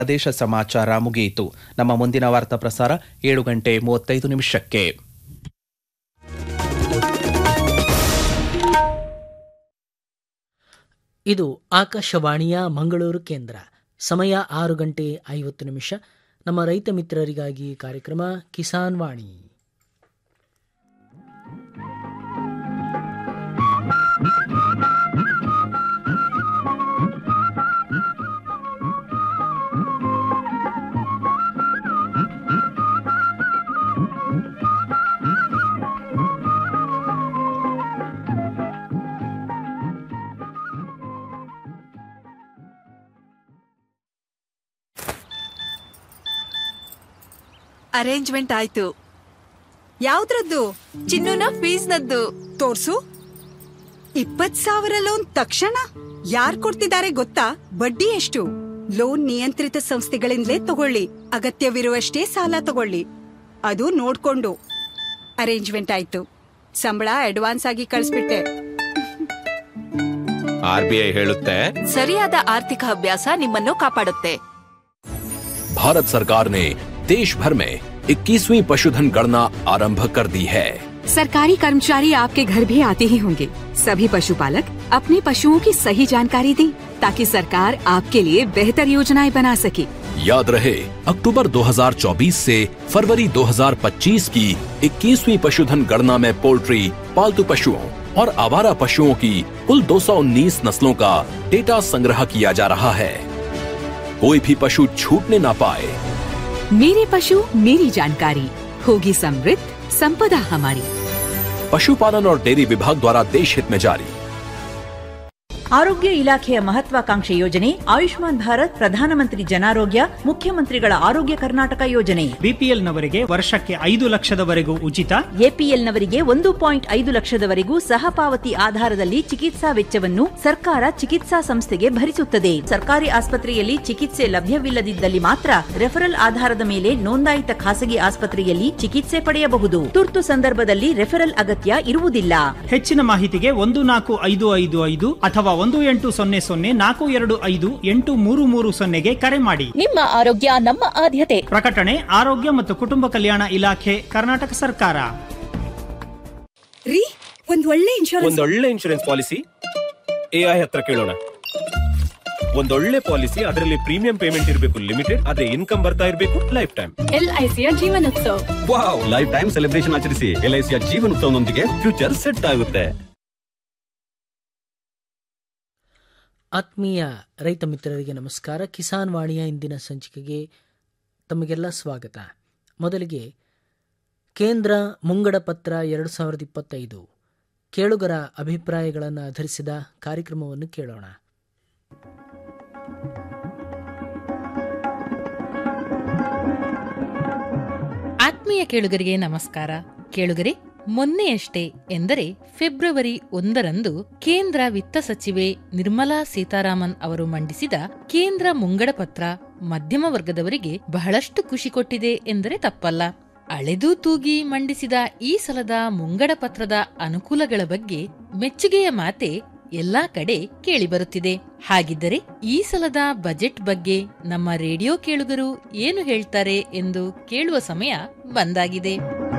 ಪ್ರದೇಶ ಸಮಾಚಾರ ಮುಗಿಯಿತು ನಮ್ಮ ಮುಂದಿನ ವಾರ್ತಾ ಪ್ರಸಾರ ಏಳು ಗಂಟೆ ಮೂವತ್ತೈದು ನಿಮಿಷಕ್ಕೆ ಇದು ಆಕಾಶವಾಣಿಯ ಮಂಗಳೂರು ಕೇಂದ್ರ ಸಮಯ ಆರು ಗಂಟೆ ಐವತ್ತು ನಿಮಿಷ ನಮ್ಮ ರೈತ ಮಿತ್ರರಿಗಾಗಿ ಕಾರ್ಯಕ್ರಮ ಕಿಸಾನ್ ವಾಣಿ ಅರೇಂಜ್ಮೆಂಟ್ ಆಯ್ತು ಯಾವ್ದ್ರದ್ದು ಚಿನ್ನುನ ಫೀಸ್ನದ್ದು ತೋರ್ಸು ಇಪ್ಪತ್ ಸಾವಿರ ಲೋನ್ ತಕ್ಷಣ ಯಾರ್ ಕೊಡ್ತಿದ್ದಾರೆ ಗೊತ್ತಾ ಬಡ್ಡಿ ಎಷ್ಟು ಲೋನ್ ನಿಯಂತ್ರಿತ ಸಂಸ್ಥೆಗಳಿಂದಲೇ ತಗೊಳ್ಳಿ ಅಗತ್ಯವಿರುವಷ್ಟೇ ಸಾಲ ತಗೊಳ್ಳಿ ಅದು ನೋಡ್ಕೊಂಡು ಅರೇಂಜ್ಮೆಂಟ್ ಆಯ್ತು ಸಂಬಳ ಅಡ್ವಾನ್ಸ್ ಆಗಿ ಕಳಿಸ್ಬಿಟ್ಟೆ ಆರ್ ಬಿ ಐ ಹೇಳುತ್ತೆ ಸರಿಯಾದ ಆರ್ಥಿಕ ಅಭ್ಯಾಸ ನಿಮ್ಮನ್ನು ಕಾಪಾಡುತ್ತೆ भारत सरकार ने देश भर में 21वीं पशुधन गणना आरंभ कर दी है सरकारी कर्मचारी आपके घर भी आते ही होंगे सभी पशुपालक अपने पशुओं की सही जानकारी दें ताकि सरकार आपके लिए बेहतर योजनाएं बना सके याद रहे अक्टूबर 2024 से फरवरी 2025 की 21वीं पशुधन गणना में पोल्ट्री पालतू पशुओं और आवारा पशुओं की कुल 219 नस्लों का डेटा संग्रह किया जा रहा है कोई भी पशु छूटने ना पाए मेरे पशु मेरी जानकारी होगी समृद्ध संपदा हमारी पशुपालन और डेयरी विभाग द्वारा देश हित में जारी ಆರೋಗ್ಯ ಇಲಾಖೆಯ ಮಹತ್ವಾಕಾಂಕ್ಷೆ ಯೋಜನೆ ಆಯುಷ್ಮಾನ್ ಭಾರತ್ ಪ್ರಧಾನಮಂತ್ರಿ ಜನಾರೋಗ್ಯ ಮುಖ್ಯಮಂತ್ರಿಗಳ ಆರೋಗ್ಯ ಕರ್ನಾಟಕ ಯೋಜನೆ ಬಿಪಿಎಲ್ ನವರಿಗೆ ವರ್ಷಕ್ಕೆ ಐದು ಲಕ್ಷದವರೆಗೂ ಉಚಿತ ಎಪಿಎಲ್ ನವರಿಗೆ ಒಂದು ಪಾಯಿಂಟ್ ಐದು ಲಕ್ಷದವರೆಗೂ ಸಹಪಾವತಿ ಆಧಾರದಲ್ಲಿ ಚಿಕಿತ್ಸಾ ವೆಚ್ಚವನ್ನು ಸರ್ಕಾರ ಚಿಕಿತ್ಸಾ ಸಂಸ್ಥೆಗೆ ಭರಿಸುತ್ತದೆ ಸರ್ಕಾರಿ ಆಸ್ಪತ್ರೆಯಲ್ಲಿ ಚಿಕಿತ್ಸೆ ಲಭ್ಯವಿಲ್ಲದಿದ್ದಲ್ಲಿ ಮಾತ್ರ ರೆಫರಲ್ ಆಧಾರದ ಮೇಲೆ ನೋಂದಾಯಿತ ಖಾಸಗಿ ಆಸ್ಪತ್ರೆಯಲ್ಲಿ ಚಿಕಿತ್ಸೆ ಪಡೆಯಬಹುದು ತುರ್ತು ಸಂದರ್ಭದಲ್ಲಿ ರೆಫರಲ್ ಅಗತ್ಯ ಇರುವುದಿಲ್ಲ ಹೆಚ್ಚಿನ ಮಾಹಿತಿಗೆ ಒಂದು ನಾಲ್ಕು ಐದು ಐದು ಐದು ಅಥವಾ ಒಂದು ಎಂಟು ಸೊನ್ನೆ ಸೊನ್ನೆ ನಾಲ್ಕು ಎರಡು ಐದು ಎಂಟು ಮೂರು ಮೂರು ಸೊನ್ನೆಗೆ ಕರೆ ಮಾಡಿ ನಿಮ್ಮ ಆರೋಗ್ಯ ನಮ್ಮ ಆದ್ಯತೆ ಪ್ರಕಟಣೆ ಆರೋಗ್ಯ ಮತ್ತು ಕುಟುಂಬ ಕಲ್ಯಾಣ ಇಲಾಖೆ ಕರ್ನಾಟಕ ಸರ್ಕಾರ ರೀ ಒಂದ್ ಒಳ್ಳೆ ಇನ್ಶೂರೆನ್ಸ್ ಒಂದೊಳ್ಳೆ ಇನ್ಶೂರೆನ್ಸ್ ಪಾಲಿಸಿ ಎಐ ಹತ್ರ ಕೇಳೋಣ ಒಂದೊಳ್ಳೆ ಪಾಲಿಸಿ ಅದರಲ್ಲಿ ಪ್ರೀಮಿಯಂ ಪೇಮೆಂಟ್ ಇರಬೇಕು ಲಿಮಿಟೆಡ್ ಅದೇ ಇನ್ಕಮ್ ಬರ್ತಾ ಇರಬೇಕು ಲೈಫ್ ಟೈಮ್ ಎಲ್ಐಸಿಯ Jeevanotsav wow life time celebration ಆಚರಿಸಿ ಎಲ್ಐಸಿಯ ಜೀವನೋತ್ಸವನೊಂದಿಗೆ ಫ್ಯೂಚರ್ ಸೆಟ್ ಆಗುತ್ತೆ ಆತ್ಮೀಯ ರೈತ ಮಿತ್ರರಿಗೆ ನಮಸ್ಕಾರ ಕಿಸಾನ್ ವಾಣಿಯ ಇಂದಿನ ಸಂಚಿಕೆಗೆ ತಮಗೆಲ್ಲ ಸ್ವಾಗತ ಮೊದಲಿಗೆ ಕೇಂದ್ರ ಮುಂಗಡ ಪತ್ರ ಎರಡು ಸಾವಿರದ ಇಪ್ಪತ್ತೈದು ಕೇಳುಗರ ಅಭಿಪ್ರಾಯಗಳನ್ನು ಆಧರಿಸಿದ ಕಾರ್ಯಕ್ರಮವನ್ನು ಕೇಳೋಣ ಆತ್ಮೀಯ ಕೇಳುಗರಿಗೆ ನಮಸ್ಕಾರ ಕೇಳುಗರೆ ಮೊನ್ನೆಯಷ್ಟೇ ಎಂದರೆ ಫೆಬ್ರವರಿ ಒಂದರಂದು ಕೇಂದ್ರ ವಿತ್ತ ಸಚಿವೆ ನಿರ್ಮಲಾ ಸೀತಾರಾಮನ್ ಅವರು ಮಂಡಿಸಿದ ಕೇಂದ್ರ ಮುಂಗಡ ಪತ್ರ ಮಧ್ಯಮ ವರ್ಗದವರಿಗೆ ಬಹಳಷ್ಟು ಖುಷಿ ಕೊಟ್ಟಿದೆ ಎಂದರೆ ತಪ್ಪಲ್ಲ ಅಳೆದು ತೂಗಿ ಮಂಡಿಸಿದ ಈ ಸಲದ ಮುಂಗಡ ಪತ್ರದ ಅನುಕೂಲಗಳ ಬಗ್ಗೆ ಮೆಚ್ಚುಗೆಯ ಮಾತೆ ಎಲ್ಲಾ ಕಡೆ ಕೇಳಿಬರುತ್ತಿದೆ ಹಾಗಿದ್ದರೆ ಈ ಸಲದ ಬಜೆಟ್ ಬಗ್ಗೆ ನಮ್ಮ ರೇಡಿಯೋ ಕೇಳುಗರು ಏನು ಹೇಳ್ತಾರೆ ಎಂದು ಕೇಳುವ ಸಮಯ ಬಂದಾಗಿದೆ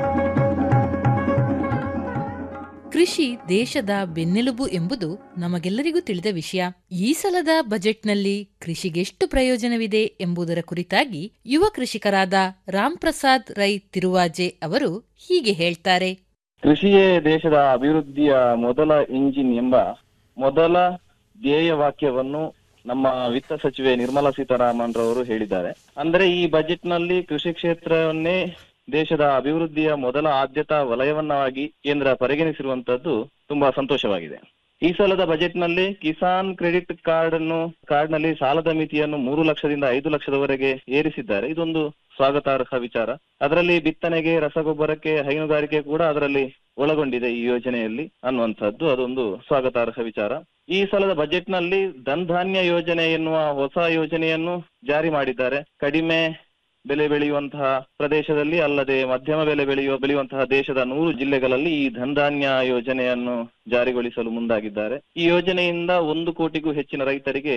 ಕೃಷಿ ದೇಶದ ಬೆನ್ನೆಲುಬು ಎಂಬುದು ನಮಗೆಲ್ಲರಿಗೂ ತಿಳಿದ ವಿಷಯ ಈ ಸಲದ ಬಜೆಟ್ನಲ್ಲಿ ಕೃಷಿಗೆಷ್ಟು ಪ್ರಯೋಜನವಿದೆ ಎಂಬುದರ ಕುರಿತಾಗಿ ಯುವ ಕೃಷಿಕರಾದ ರಾಮ್ ಪ್ರಸಾದ್ ರೈ ತಿರುವಾಜೆ ಅವರು ಹೀಗೆ ಹೇಳ್ತಾರೆ ಕೃಷಿಯೇ ದೇಶದ ಅಭಿವೃದ್ಧಿಯ ಮೊದಲ ಇಂಜಿನ್ ಎಂಬ ಮೊದಲ ಧ್ಯೇಯ ವಾಕ್ಯವನ್ನು ನಮ್ಮ ವಿತ್ತ ಸಚಿವೆ ನಿರ್ಮಲಾ ಸೀತಾರಾಮನ್ ರವರು ಹೇಳಿದ್ದಾರೆ ಅಂದ್ರೆ ಈ ಬಜೆಟ್ ನಲ್ಲಿ ಕೃಷಿ ಕ್ಷೇತ್ರವನ್ನೇ ದೇಶದ ಅಭಿವೃದ್ಧಿಯ ಮೊದಲ ಆದ್ಯತಾ ವಲಯವನ್ನಾಗಿ ಕೇಂದ್ರ ಪರಿಗಣಿಸಿರುವಂತದ್ದು ತುಂಬಾ ಸಂತೋಷವಾಗಿದೆ ಈ ಸಲದ ಬಜೆಟ್ ನಲ್ಲಿ ಕಿಸಾನ್ ಕ್ರೆಡಿಟ್ ಕಾರ್ಡ್ ಅನ್ನು ಕಾರ್ಡ್ ನಲ್ಲಿ ಸಾಲದ ಮಿತಿಯನ್ನು ಮೂರು ಲಕ್ಷದಿಂದ ಐದು ಲಕ್ಷದವರೆಗೆ ಏರಿಸಿದ್ದಾರೆ ಇದೊಂದು ಸ್ವಾಗತಾರ್ಹ ವಿಚಾರ ಅದರಲ್ಲಿ ಬಿತ್ತನೆಗೆ ರಸಗೊಬ್ಬರಕ್ಕೆ ಹೈನುಗಾರಿಕೆ ಕೂಡ ಅದರಲ್ಲಿ ಒಳಗೊಂಡಿದೆ ಈ ಯೋಜನೆಯಲ್ಲಿ ಅನ್ನುವಂಥದ್ದು ಅದೊಂದು ಸ್ವಾಗತಾರ್ಹ ವಿಚಾರ ಈ ಸಲದ ಬಜೆಟ್ ನಲ್ಲಿ ಧನ್ ಧಾನ್ಯ ಯೋಜನೆ ಎನ್ನುವ ಹೊಸ ಯೋಜನೆಯನ್ನು ಜಾರಿ ಮಾಡಿದ್ದಾರೆ ಕಡಿಮೆ ಬೆಲೆ ಬೆಳೆಯುವಂತಹ ಪ್ರದೇಶದಲ್ಲಿ ಅಲ್ಲದೆ ಮಧ್ಯಮ ಬೆಲೆ ಬೆಳೆಯುವ ಬೆಳೆಯುವಂತಹ ದೇಶದ ನೂರು ಜಿಲ್ಲೆಗಳಲ್ಲಿ ಈ ಧನಧಾನ್ಯ ಯೋಜನೆಯನ್ನು ಜಾರಿಗೊಳಿಸಲು ಮುಂದಾಗಿದ್ದಾರೆ ಈ ಯೋಜನೆಯಿಂದ ಒಂದು ಕೋಟಿಗೂ ಹೆಚ್ಚಿನ ರೈತರಿಗೆ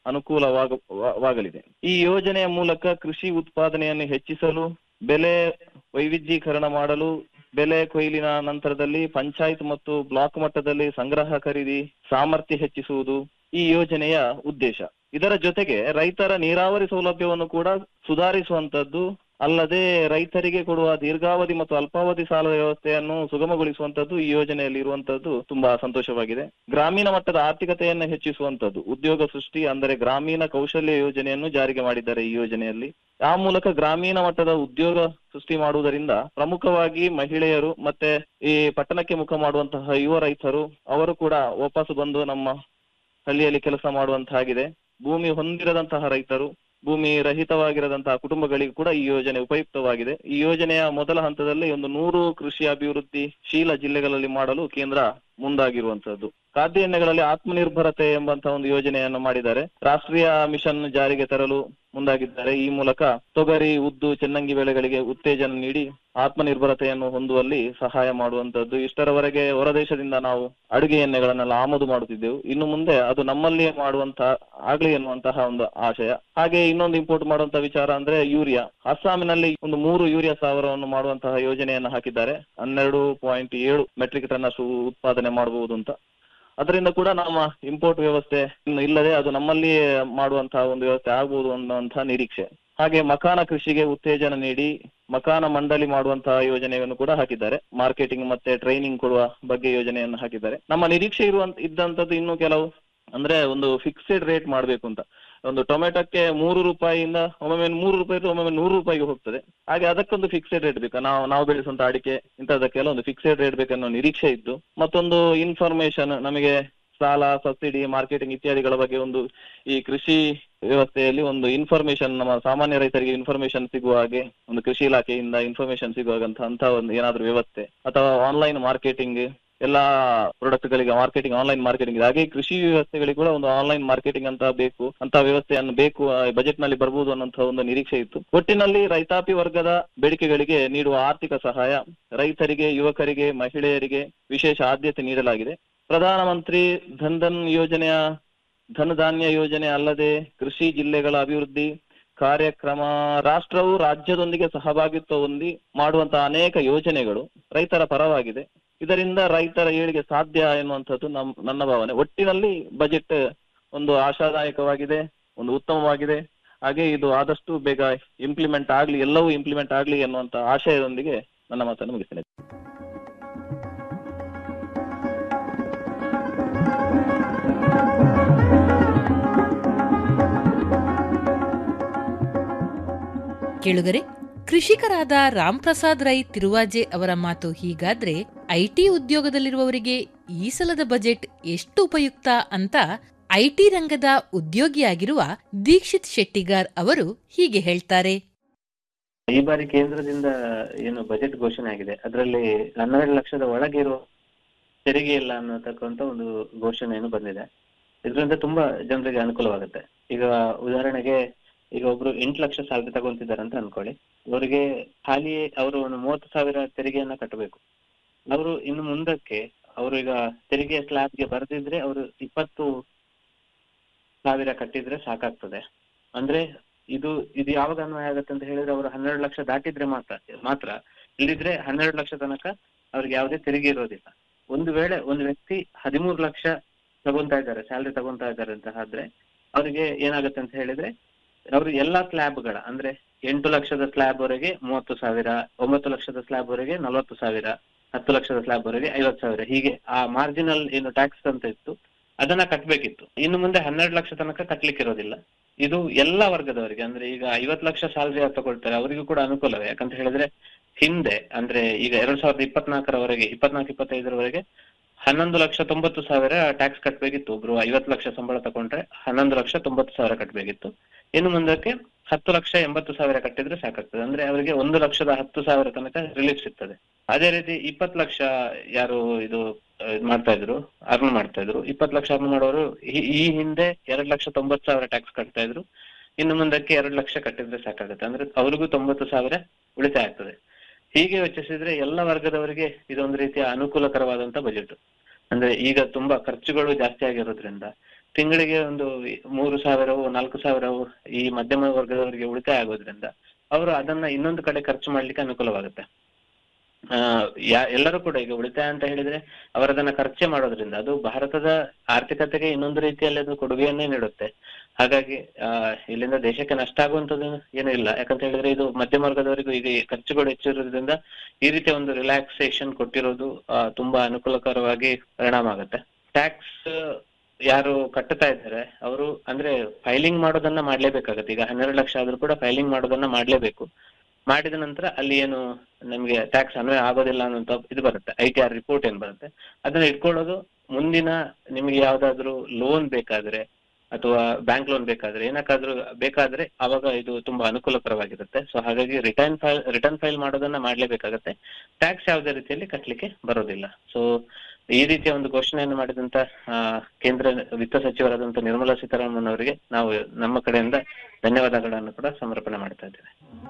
ಅನುಕೂಲವಾಗಲಿದೆ ಈ ಯೋಜನೆಯ ಮೂಲಕ ಕೃಷಿ ಉತ್ಪಾದನೆಯನ್ನು ಹೆಚ್ಚಿಸಲು ಬೆಲೆ ವೈವಿಧ್ಯೀಕರಣ ಮಾಡಲು ಬೆಲೆ ಕೊಯ್ಲಿನ ನಂತರದಲ್ಲಿ ಪಂಚಾಯತ್ ಮತ್ತು ಬ್ಲಾಕ್ ಮಟ್ಟದಲ್ಲಿ ಸಂಗ್ರಹ ಖರೀದಿ ಸಾಮರ್ಥ್ಯ ಹೆಚ್ಚಿಸುವುದು ಈ ಯೋಜನೆಯ ಉದ್ದೇಶ ಇದರ ಜೊತೆಗೆ ರೈತರ ನೀರಾವರಿ ಸೌಲಭ್ಯವನ್ನು ಕೂಡ ಸುಧಾರಿಸುವಂತದ್ದು ಅಲ್ಲದೆ ರೈತರಿಗೆ ಕೊಡುವ ದೀರ್ಘಾವಧಿ ಮತ್ತು ಅಲ್ಪಾವಧಿ ಸಾಲ ವ್ಯವಸ್ಥೆಯನ್ನು ಸುಗಮಗೊಳಿಸುವಂತದ್ದು ಈ ಯೋಜನೆಯಲ್ಲಿ ಇರುವಂತದ್ದು ತುಂಬಾ ಸಂತೋಷವಾಗಿದೆ ಗ್ರಾಮೀಣ ಮಟ್ಟದ ಆರ್ಥಿಕತೆಯನ್ನು ಹೆಚ್ಚಿಸುವಂತದ್ದು ಉದ್ಯೋಗ ಸೃಷ್ಟಿ ಅಂದರೆ ಗ್ರಾಮೀಣ ಕೌಶಲ್ಯ ಯೋಜನೆಯನ್ನು ಜಾರಿಗೆ ಮಾಡಿದ್ದಾರೆ ಈ ಯೋಜನೆಯಲ್ಲಿ ಆ ಮೂಲಕ ಗ್ರಾಮೀಣ ಮಟ್ಟದ ಉದ್ಯೋಗ ಸೃಷ್ಟಿ ಮಾಡುವುದರಿಂದ ಪ್ರಮುಖವಾಗಿ ಮಹಿಳೆಯರು ಮತ್ತೆ ಈ ಪಟ್ಟಣಕ್ಕೆ ಮುಖ ಮಾಡುವಂತಹ ಯುವ ರೈತರು ಅವರು ಕೂಡ ವಾಪಸ್ ಬಂದು ನಮ್ಮ ಹಳ್ಳಿಯಲ್ಲಿ ಕೆಲಸ ಮಾಡುವಂತಾಗಿದೆ ಭೂಮಿ ಹೊಂದಿರದಂತಹ ರೈತರು ಭೂಮಿ ರಹಿತವಾಗಿರದಂತಹ ಕುಟುಂಬಗಳಿಗೆ ಕೂಡ ಈ ಯೋಜನೆ ಉಪಯುಕ್ತವಾಗಿದೆ ಈ ಯೋಜನೆಯ ಮೊದಲ ಹಂತದಲ್ಲಿ ಒಂದು ನೂರು ಕೃಷಿ ಅಭಿವೃದ್ಧಿ ಶೀಲ ಜಿಲ್ಲೆಗಳಲ್ಲಿ ಮಾಡಲು ಕೇಂದ್ರ ಮುಂದಾಗಿರುವಂತದ್ದು ಖಾದ್ಯ ಎಣ್ಣೆಗಳಲ್ಲಿ ಆತ್ಮನಿರ್ಭರತೆ ಎಂಬಂತಹ ಒಂದು ಯೋಜನೆಯನ್ನು ಮಾಡಿದ್ದಾರೆ ರಾಷ್ಟ್ರೀಯ ಮಿಷನ್ ಜಾರಿಗೆ ತರಲು ಮುಂದಾಗಿದ್ದಾರೆ ಈ ಮೂಲಕ ತೊಗರಿ ಉದ್ದು ಚೆನ್ನಂಗಿ ಬೆಳೆಗಳಿಗೆ ಉತ್ತೇಜನ ನೀಡಿ ಆತ್ಮನಿರ್ಭರತೆಯನ್ನು ಹೊಂದುವಲ್ಲಿ ಸಹಾಯ ಮಾಡುವಂತದ್ದು ಇಷ್ಟರವರೆಗೆ ಹೊರದೇಶದಿಂದ ನಾವು ಅಡುಗೆ ಎಣ್ಣೆಗಳನ್ನೆಲ್ಲ ಆಮದು ಮಾಡುತ್ತಿದ್ದೆವು ಇನ್ನು ಮುಂದೆ ಅದು ನಮ್ಮಲ್ಲಿಯೇ ಮಾಡುವಂತಹ ಆಗ್ಲಿ ಎನ್ನುವಂತಹ ಒಂದು ಆಶಯ ಹಾಗೆ ಇನ್ನೊಂದು ಇಂಪೋರ್ಟ್ ಮಾಡುವಂತಹ ವಿಚಾರ ಅಂದ್ರೆ ಯೂರಿಯಾ ಅಸ್ಸಾಮಿನಲ್ಲಿ ಒಂದು ಮೂರು ಯೂರಿಯಾ ಸಾವಿರವನ್ನು ಮಾಡುವಂತಹ ಯೋಜನೆಯನ್ನು ಹಾಕಿದ್ದಾರೆ ಹನ್ನೆರಡು ಪಾಯಿಂಟ್ ಏಳು ಮೆಟ್ರಿಕ್ ಟನ್ ಅಷ್ಟು ಉತ್ಪಾದನೆ ಮಾಡಬಹುದು ಅಂತ ಅದರಿಂದ ಕೂಡ ನಮ್ಮ ಇಂಪೋರ್ಟ್ ವ್ಯವಸ್ಥೆ ಇನ್ನು ಇಲ್ಲದೆ ಅದು ನಮ್ಮಲ್ಲಿಯೇ ಮಾಡುವಂತಹ ಒಂದು ವ್ಯವಸ್ಥೆ ಆಗಬಹುದು ಅನ್ನುವಂತಹ ನಿರೀಕ್ಷೆ ಹಾಗೆ ಮಕಾನ ಕೃಷಿಗೆ ಉತ್ತೇಜನ ನೀಡಿ ಮಕಾನ ಮಂಡಳಿ ಮಾಡುವಂತಹ ಯೋಜನೆಯನ್ನು ಕೂಡ ಹಾಕಿದ್ದಾರೆ ಮಾರ್ಕೆಟಿಂಗ್ ಮತ್ತೆ ಟ್ರೈನಿಂಗ್ ಕೊಡುವ ಬಗ್ಗೆ ಯೋಜನೆಯನ್ನು ಹಾಕಿದ್ದಾರೆ ನಮ್ಮ ನಿರೀಕ್ಷೆ ಇರುವಂತ ಇದ್ದಂತದ್ದು ಇನ್ನು ಕೆಲವು ಅಂದ್ರೆ ಒಂದು ಫಿಕ್ಸೆಡ್ ರೇಟ್ ಮಾಡ್ಬೇಕು ಅಂತ ಒಂದು ಟೊಮೆಟೊಕ್ಕೆ ಮೂರು ರೂಪಾಯಿಯಿಂದ ಒಮ್ಮೊಮ್ಮೆ ಮೂರು ರೂಪಾಯಿ ಇದ್ರೆ ಒಮ್ಮೊಮ್ಮೆ ನೂರು ರೂಪಾಯಿಗೆ ಹೋಗ್ತದೆ ಹಾಗೆ ಅದಕ್ಕೊಂದು ಫಿಕ್ಸೆಡ್ ರೇಟ್ ಬೇಕು ನಾವು ನಾವು ಬೆಳೆಸುವಂತ ಅಡಿಕೆ ಇಂಥದಕ್ಕೆಲ್ಲ ಒಂದು ಫಿಕ್ಸೆಡ್ ರೇಟ್ ಬೇಕನ್ನೋ ನಿರೀಕ್ಷೆ ಇತ್ತು ಮತ್ತೊಂದು ಇನ್ಫಾರ್ಮೇಶನ್ ನಮಗೆ ಸಾಲ ಸಬ್ಸಿಡಿ ಮಾರ್ಕೆಟಿಂಗ್ ಇತ್ಯಾದಿಗಳ ಬಗ್ಗೆ ಒಂದು ಈ ಕೃಷಿ ವ್ಯವಸ್ಥೆಯಲ್ಲಿ ಒಂದು ಇನ್ಫಾರ್ಮೇಶನ್ ನಮ್ಮ ಸಾಮಾನ್ಯ ರೈತರಿಗೆ ಇನ್ಫಾರ್ಮೇಶನ್ ಸಿಗುವ ಹಾಗೆ ಒಂದು ಕೃಷಿ ಇಲಾಖೆಯಿಂದ ಇನ್ಫಾರ್ಮೇಶನ್ ಸಿಗುವಾಗಂತ ಅಂತ ಒಂದು ಏನಾದ್ರೂ ವ್ಯವಸ್ಥೆ ಅಥವಾ ಆನ್ಲೈನ್ ಮಾರ್ಕೆಟಿಂಗ್ ಎಲ್ಲಾ ಪ್ರಾಡಕ್ಟ್ ಗಳಿಗೆ ಮಾರ್ಕೆಟಿಂಗ್ ಆನ್ಲೈನ್ ಮಾರ್ಕೆಟಿಂಗ್ ಹಾಗೆ ಕೃಷಿ ವ್ಯವಸ್ಥೆಗಳಿಗೆ ಕೂಡ ಒಂದು ಆನ್ಲೈನ್ ಮಾರ್ಕೆಟಿಂಗ್ ಅಂತ ಬೇಕು ಅಂತ ವ್ಯವಸ್ಥೆಯನ್ನು ಬೇಕು ಬಜೆಟ್ ನಲ್ಲಿ ಬರಬಹುದು ಅನ್ನೋಂತ ಒಂದು ನಿರೀಕ್ಷೆ ಇತ್ತು ಒಟ್ಟಿನಲ್ಲಿ ರೈತಾಪಿ ವರ್ಗದ ಬೇಡಿಕೆಗಳಿಗೆ ನೀಡುವ ಆರ್ಥಿಕ ಸಹಾಯ ರೈತರಿಗೆ ಯುವಕರಿಗೆ ಮಹಿಳೆಯರಿಗೆ ವಿಶೇಷ ಆದ್ಯತೆ ನೀಡಲಾಗಿದೆ ಪ್ರಧಾನಮಂತ್ರಿ ಧನ್ ಧನ್ ಯೋಜನೆಯ ಧನಧಾನ್ಯ ಯೋಜನೆ ಅಲ್ಲದೆ ಕೃಷಿ ಜಿಲ್ಲೆಗಳ ಅಭಿವೃದ್ಧಿ ಕಾರ್ಯಕ್ರಮ ರಾಷ್ಟ್ರವು ರಾಜ್ಯದೊಂದಿಗೆ ಸಹಭಾಗಿತ್ವ ಹೊಂದಿ ಮಾಡುವಂತಹ ಅನೇಕ ಯೋಜನೆಗಳು ರೈತರ ಪರವಾಗಿದೆ ಇದರಿಂದ ರೈತರ ಏಳಿಗೆ ಸಾಧ್ಯ ಎನ್ನುವಂಥದ್ದು ನಮ್ ನನ್ನ ಭಾವನೆ ಒಟ್ಟಿನಲ್ಲಿ ಬಜೆಟ್ ಒಂದು ಆಶಾದಾಯಕವಾಗಿದೆ ಒಂದು ಉತ್ತಮವಾಗಿದೆ ಹಾಗೆ ಇದು ಆದಷ್ಟು ಬೇಗ ಇಂಪ್ಲಿಮೆಂಟ್ ಆಗ್ಲಿ ಎಲ್ಲವೂ ಇಂಪ್ಲಿಮೆಂಟ್ ಆಗ್ಲಿ ಎನ್ನುವಂತ ಆಶಯದೊಂದಿಗೆ ನನ್ನ ಮಾತನ್ನು ಮುಗಿಸ್ತೇನೆ ಕೇಳುಗರೆ ಕೃಷಿಕರಾದ ರಾಮ್ ಪ್ರಸಾದ್ ರೈ ತಿರುವಾಜೆ ಅವರ ಮಾತು ಹೀಗಾದ್ರೆ ಐಟಿ ಉದ್ಯೋಗದಲ್ಲಿರುವವರಿಗೆ ಈ ಸಲದ ಬಜೆಟ್ ಎಷ್ಟು ಉಪಯುಕ್ತ ಅಂತ ಐಟಿ ರಂಗದ ಉದ್ಯೋಗಿಯಾಗಿರುವ ದೀಕ್ಷಿತ್ ಶೆಟ್ಟಿಗಾರ್ ಅವರು ಹೀಗೆ ಹೇಳ್ತಾರೆ ಈ ಬಾರಿ ಕೇಂದ್ರದಿಂದ ಏನು ಬಜೆಟ್ ಘೋಷಣೆ ಆಗಿದೆ ಅದರಲ್ಲಿ ಹನ್ನೆರಡು ಲಕ್ಷದ ಒಳಗೆ ಇರುವ ತೆರಿಗೆ ಇಲ್ಲ ಅನ್ನತಕ್ಕಂತ ಒಂದು ಘೋಷಣೆಯನ್ನು ಬಂದಿದೆ ಇದರಿಂದ ತುಂಬಾ ಜನರಿಗೆ ಅನುಕೂಲವಾಗುತ್ತೆ ಈಗ ಉದಾಹರಣೆಗೆ ಈಗ ಒಬ್ರು ಎಂಟು ಲಕ್ಷ ಸ್ಯಾಲ್ರಿ ತಗೊಂತಿದ್ದಾರೆ ಅಂತ ಅನ್ಕೊಳ್ಳಿ ಅವರಿಗೆ ಖಾಲಿ ಅವರು ಒಂದು ಮೂವತ್ತು ಸಾವಿರ ತೆರಿಗೆಯನ್ನ ಕಟ್ಟಬೇಕು ಅವರು ಇನ್ನು ಮುಂದಕ್ಕೆ ಅವರು ಈಗ ತೆರಿಗೆ ಸ್ಲ್ಯಾಬ್ಗೆ ಬರೆದಿದ್ರೆ ಅವರು ಇಪ್ಪತ್ತು ಸಾವಿರ ಕಟ್ಟಿದ್ರೆ ಸಾಕಾಗ್ತದೆ ಅಂದ್ರೆ ಇದು ಇದು ಯಾವಾಗ ಅನ್ವಯ ಆಗುತ್ತೆ ಅಂತ ಹೇಳಿದ್ರೆ ಅವರು ಹನ್ನೆರಡು ಲಕ್ಷ ದಾಟಿದ್ರೆ ಮಾತ್ರ ಮಾತ್ರ ಇಲ್ಲಿದ್ರೆ ಹನ್ನೆರಡು ಲಕ್ಷ ತನಕ ಅವ್ರಿಗೆ ಯಾವುದೇ ತೆರಿಗೆ ಇರೋದಿಲ್ಲ ಒಂದು ವೇಳೆ ಒಂದು ವ್ಯಕ್ತಿ ಹದಿಮೂರು ಲಕ್ಷ ತಗೊಂತಾ ಇದ್ದಾರೆ ಸ್ಯಾಲ್ರಿ ತಗೊಂತಾ ಇದ್ದಾರೆ ಅಂತ ಆದ್ರೆ ಅವರಿಗೆ ಏನಾಗುತ್ತೆ ಅಂತ ಹೇಳಿದ್ರೆ ಅವರು ಎಲ್ಲಾ ಸ್ಲ್ಯಾಬ್ಗಳ ಅಂದ್ರೆ ಎಂಟು ಲಕ್ಷದ ಸ್ಲ್ಯಾಬ್ ವರೆಗೆ ಮೂವತ್ತು ಸಾವಿರ ಒಂಬತ್ತು ಲಕ್ಷದ ಸ್ಲ್ಯಾಬ್ ವರೆಗೆ ನಲವತ್ತು ಸಾವಿರ ಹತ್ತು ಲಕ್ಷದ ಸ್ಲ್ಯಾಬ್ ವರೆಗೆ ಐವತ್ತು ಸಾವಿರ ಹೀಗೆ ಆ ಮಾರ್ಜಿನಲ್ ಏನು ಟ್ಯಾಕ್ಸ್ ಅಂತ ಇತ್ತು ಅದನ್ನ ಕಟ್ಬೇಕಿತ್ತು ಇನ್ನು ಮುಂದೆ ಹನ್ನೆರಡು ಲಕ್ಷ ತನಕ ಕಟ್ಲಿಕ್ಕೆ ಇರೋದಿಲ್ಲ ಇದು ಎಲ್ಲಾ ವರ್ಗದವರಿಗೆ ಅಂದ್ರೆ ಈಗ ಐವತ್ತು ಲಕ್ಷ ಸ್ಯಾಲ್ರಿ ತಗೊಳ್ತಾರೆ ಅವರಿಗೂ ಕೂಡ ಅನುಕೂಲವೇ ಯಾಕಂತ ಹೇಳಿದ್ರೆ ಹಿಂದೆ ಅಂದ್ರೆ ಈಗ ಎರಡ್ ಸಾವಿರದ ಇಪ್ಪತ್ನಾಲ್ಕರವರೆಗೆ ಇಪ್ಪತ್ನಾಲ್ಕು ಇಪ್ಪತ್ತೈದರವರೆಗೆ ಹನ್ನೊಂದು ಲಕ್ಷ ತೊಂಬತ್ತು ಸಾವಿರ ಟ್ಯಾಕ್ಸ್ ಕಟ್ಬೇಕಿತ್ತು ಒಬ್ರು ಐವತ್ತು ಲಕ್ಷ ಸಂಬಳ ತಗೊಂಡ್ರೆ ಹನ್ನೊಂದು ಲಕ್ಷ ತೊಂಬತ್ತು ಸಾವಿರ ಕಟ್ಬೇಕಿತ್ತು ಇನ್ನು ಮುಂದಕ್ಕೆ ಹತ್ತು ಲಕ್ಷ ಎಂಬತ್ತು ಸಾವಿರ ಕಟ್ಟಿದ್ರೆ ಸಾಕಾಗ್ತದೆ ಅಂದ್ರೆ ಅವರಿಗೆ ಒಂದು ಲಕ್ಷದ ಹತ್ತು ಸಾವಿರ ತನಕ ರಿಲೀಫ್ ಸಿಗ್ತದೆ ಅದೇ ರೀತಿ ಇಪ್ಪತ್ತು ಲಕ್ಷ ಯಾರು ಇದು ಆ, ಇದ್ ಮಾಡ್ತಾ ಇದ್ರು ಅರ್ನ್ ಮಾಡ್ತಾ ಇದ್ರು ಇಪ್ಪತ್ತು ಲಕ್ಷ ಅರ್ನ್ ಮಾಡೋರು ಈ- ಈ ಹಿಂದೆ ಎರಡ್ ಲಕ್ಷ ತೊಂಬತ್ತು ಸಾವಿರ ಟ್ಯಾಕ್ಸ್ ಕಟ್ತಾ ಇದ್ರು ಇನ್ನು ಮುಂದಕ್ಕೆ ಎರಡು ಲಕ್ಷ ಕಟ್ಟಿದ್ರೆ ಸಾಕಾಗುತ್ತೆ ಅಂದ್ರೆ ಅವ್ರಿಗೂ ತೊಂಬತ್ತು ಸಾವಿರ ಉಳಿತಾಯ ಆಗ್ತದೆ ಹೀಗೆ ಯೋಚಿಸಿದ್ರೆ ಎಲ್ಲ ವರ್ಗದವರಿಗೆ ಇದೊಂದು ರೀತಿಯ ಅನುಕೂಲಕರವಾದಂತ ಬಜೆಟ್ ಅಂದ್ರೆ ಈಗ ತುಂಬಾ ಖರ್ಚುಗಳು ಜಾಸ್ತಿ ಆಗಿರೋದ್ರಿಂದ ತಿಂಗಳಿಗೆ ಒಂದು ಮೂರು ಸಾವಿರವು ನಾಲ್ಕು ಸಾವಿರವು ಈ ಮಧ್ಯಮ ವರ್ಗದವರಿಗೆ ಉಳಿತಾಯ ಆಗೋದ್ರಿಂದ ಅವರು ಅದನ್ನ ಇನ್ನೊಂದು ಕಡೆ ಖರ್ಚು ಮಾಡ್ಲಿಕ್ಕೆ ಅನುಕೂಲವಾಗುತ್ತೆ ಆ ಯಾ ಎಲ್ಲರೂ ಕೂಡ ಈಗ ಉಳಿತಾಯ ಅಂತ ಹೇಳಿದ್ರೆ ಅವರದನ್ನ ಖರ್ಚೆ ಮಾಡೋದ್ರಿಂದ ಅದು ಭಾರತದ ಆರ್ಥಿಕತೆಗೆ ಇನ್ನೊಂದು ರೀತಿಯಲ್ಲಿ ಅದು ಕೊಡುಗೆಯನ್ನೇ ನೀಡುತ್ತೆ ಹಾಗಾಗಿ ಆ ಇಲ್ಲಿಂದ ದೇಶಕ್ಕೆ ನಷ್ಟ ಆಗುವಂತದ್ದು ಏನೂ ಇಲ್ಲ ಯಾಕಂತ ಹೇಳಿದ್ರೆ ಇದು ಮಧ್ಯಮ ವರ್ಗದವರಿಗೂ ಈಗ ಈ ಖರ್ಚುಗಳು ಹೆಚ್ಚಿರೋದ್ರಿಂದ ಈ ರೀತಿಯ ಒಂದು ರಿಲ್ಯಾಕ್ಸೇಷನ್ ಕೊಟ್ಟಿರೋದು ಆ, ತುಂಬಾ ಅನುಕೂಲಕರವಾಗಿ ಪರಿಣಾಮ ಆಗುತ್ತೆ ಟ್ಯಾಕ್ಸ್ ಯಾರು ಕಟ್ಟುತ್ತಾ ಇದ್ದಾರೆ ಅವರು ಅಂದ್ರೆ ಫೈಲಿಂಗ್ ಮಾಡೋದನ್ನ ಮಾಡ್ಲೇಬೇಕಾಗತ್ತೆ ಈಗ ಹನ್ನೆರಡು ಲಕ್ಷ ಆದ್ರೂ ಕೂಡ ಫೈಲಿಂಗ್ ಮಾಡೋದನ್ನ ಮಾಡ್ಲೇಬೇಕು ಮಾಡಿದ ನಂತರ ಅಲ್ಲಿ ಏನು ನಮ್ಗೆ ಟ್ಯಾಕ್ಸ್ ಅನ್ವಯ ಆಗೋದಿಲ್ಲ ಅನ್ನುವಂತ ಇದು ಬರುತ್ತೆ ಐ ಟಿ ಆರ್ ರಿಪೋರ್ಟ್ ಏನ್ ಬರುತ್ತೆ ಅದನ್ನ ಇಟ್ಕೊಳ್ಳೋದು ಮುಂದಿನ ನಿಮಗೆ ಯಾವ್ದಾದ್ರು ಲೋನ್ ಬೇಕಾದ್ರೆ ಅಥವಾ ಬ್ಯಾಂಕ್ ಲೋನ್ ಬೇಕಾದ್ರೆ ಏನಕ್ಕಾದ್ರೂ ಬೇಕಾದ್ರೆ ಅವಾಗ ಇದು ತುಂಬಾ ಅನುಕೂಲಕರವಾಗಿರುತ್ತೆ ಸೊ ಹಾಗಾಗಿ ರಿಟರ್ನ್ ಫೈಲ್ ರಿಟರ್ನ್ ಫೈಲ್ ಮಾಡೋದನ್ನ ಮಾಡ್ಲೇಬೇಕಾಗತ್ತೆ ಟ್ಯಾಕ್ಸ್ ಯಾವುದೇ ರೀತಿಯಲ್ಲಿ ಕಟ್ಲಿಕ್ಕೆ ಬರೋದಿಲ್ಲ ಸೊ ಈ ರೀತಿಯ ಒಂದು ಘೋಷಣೆಯನ್ನು ಮಾಡಿದಂತ ಆ, ಕೇಂದ್ರ ವಿತ್ತ ಸಚಿವರಾದಂತ ನಿರ್ಮಲಾ ಸೀತಾರಾಮನ್ ಅವರಿಗೆ ನಾವು ನಮ್ಮ ಕಡೆಯಿಂದ ಧನ್ಯವಾದಗಳನ್ನು ಕೂಡ ಸಮರ್ಪಣೆ ಮಾಡ್ತಾ ಇದ್ದೇವೆ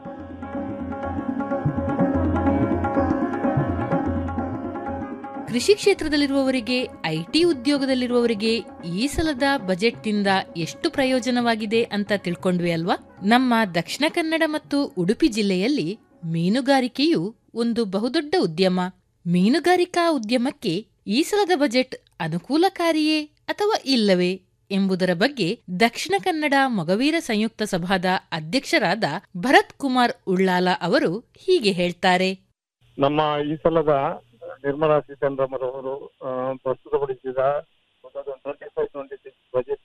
ಕೃಷಿ ಕ್ಷೇತ್ರದಲ್ಲಿರುವವರಿಗೆ ಐಟಿ ಉದ್ಯೋಗದಲ್ಲಿರುವವರಿಗೆ ಈ ಸಲದ ಬಜೆಟ್ನಿಂದ ಎಷ್ಟು ಪ್ರಯೋಜನವಾಗಿದೆ ಅಂತ ತಿಳ್ಕೊಂಡ್ವಿ ಅಲ್ವಾ ನಮ್ಮ ದಕ್ಷಿಣ ಕನ್ನಡ ಮತ್ತು ಉಡುಪಿ ಜಿಲ್ಲೆಯಲ್ಲಿ ಮೀನುಗಾರಿಕೆಯು ಒಂದು ಬಹುದೊಡ್ಡ ಉದ್ಯಮ ಮೀನುಗಾರಿಕಾ ಉದ್ಯಮಕ್ಕೆ ಈ ಸಲದ ಬಜೆಟ್ ಅನುಕೂಲಕಾರಿಯೇ ಅಥವಾ ಇಲ್ಲವೇ ಎಂಬುದರ ಬಗ್ಗೆ ದಕ್ಷಿಣ ಕನ್ನಡ ಮೊಗವೀರ ಸಂಯುಕ್ತ ಸಭಾದ ಅಧ್ಯಕ್ಷರಾದ ಭರತ್ ಕುಮಾರ್ ಉಳ್ಳಾಲ ಅವರು ಹೀಗೆ ಹೇಳ್ತಾರೆ ನಮ್ಮ ಈ ಸಲದ ನಿರ್ಮಲಾ ಸೀತಾರಾಮನ್ ಅವರು ಆ, ಪ್ರಸ್ತುತಪಡಿಸಿದ twenty five twenty six budget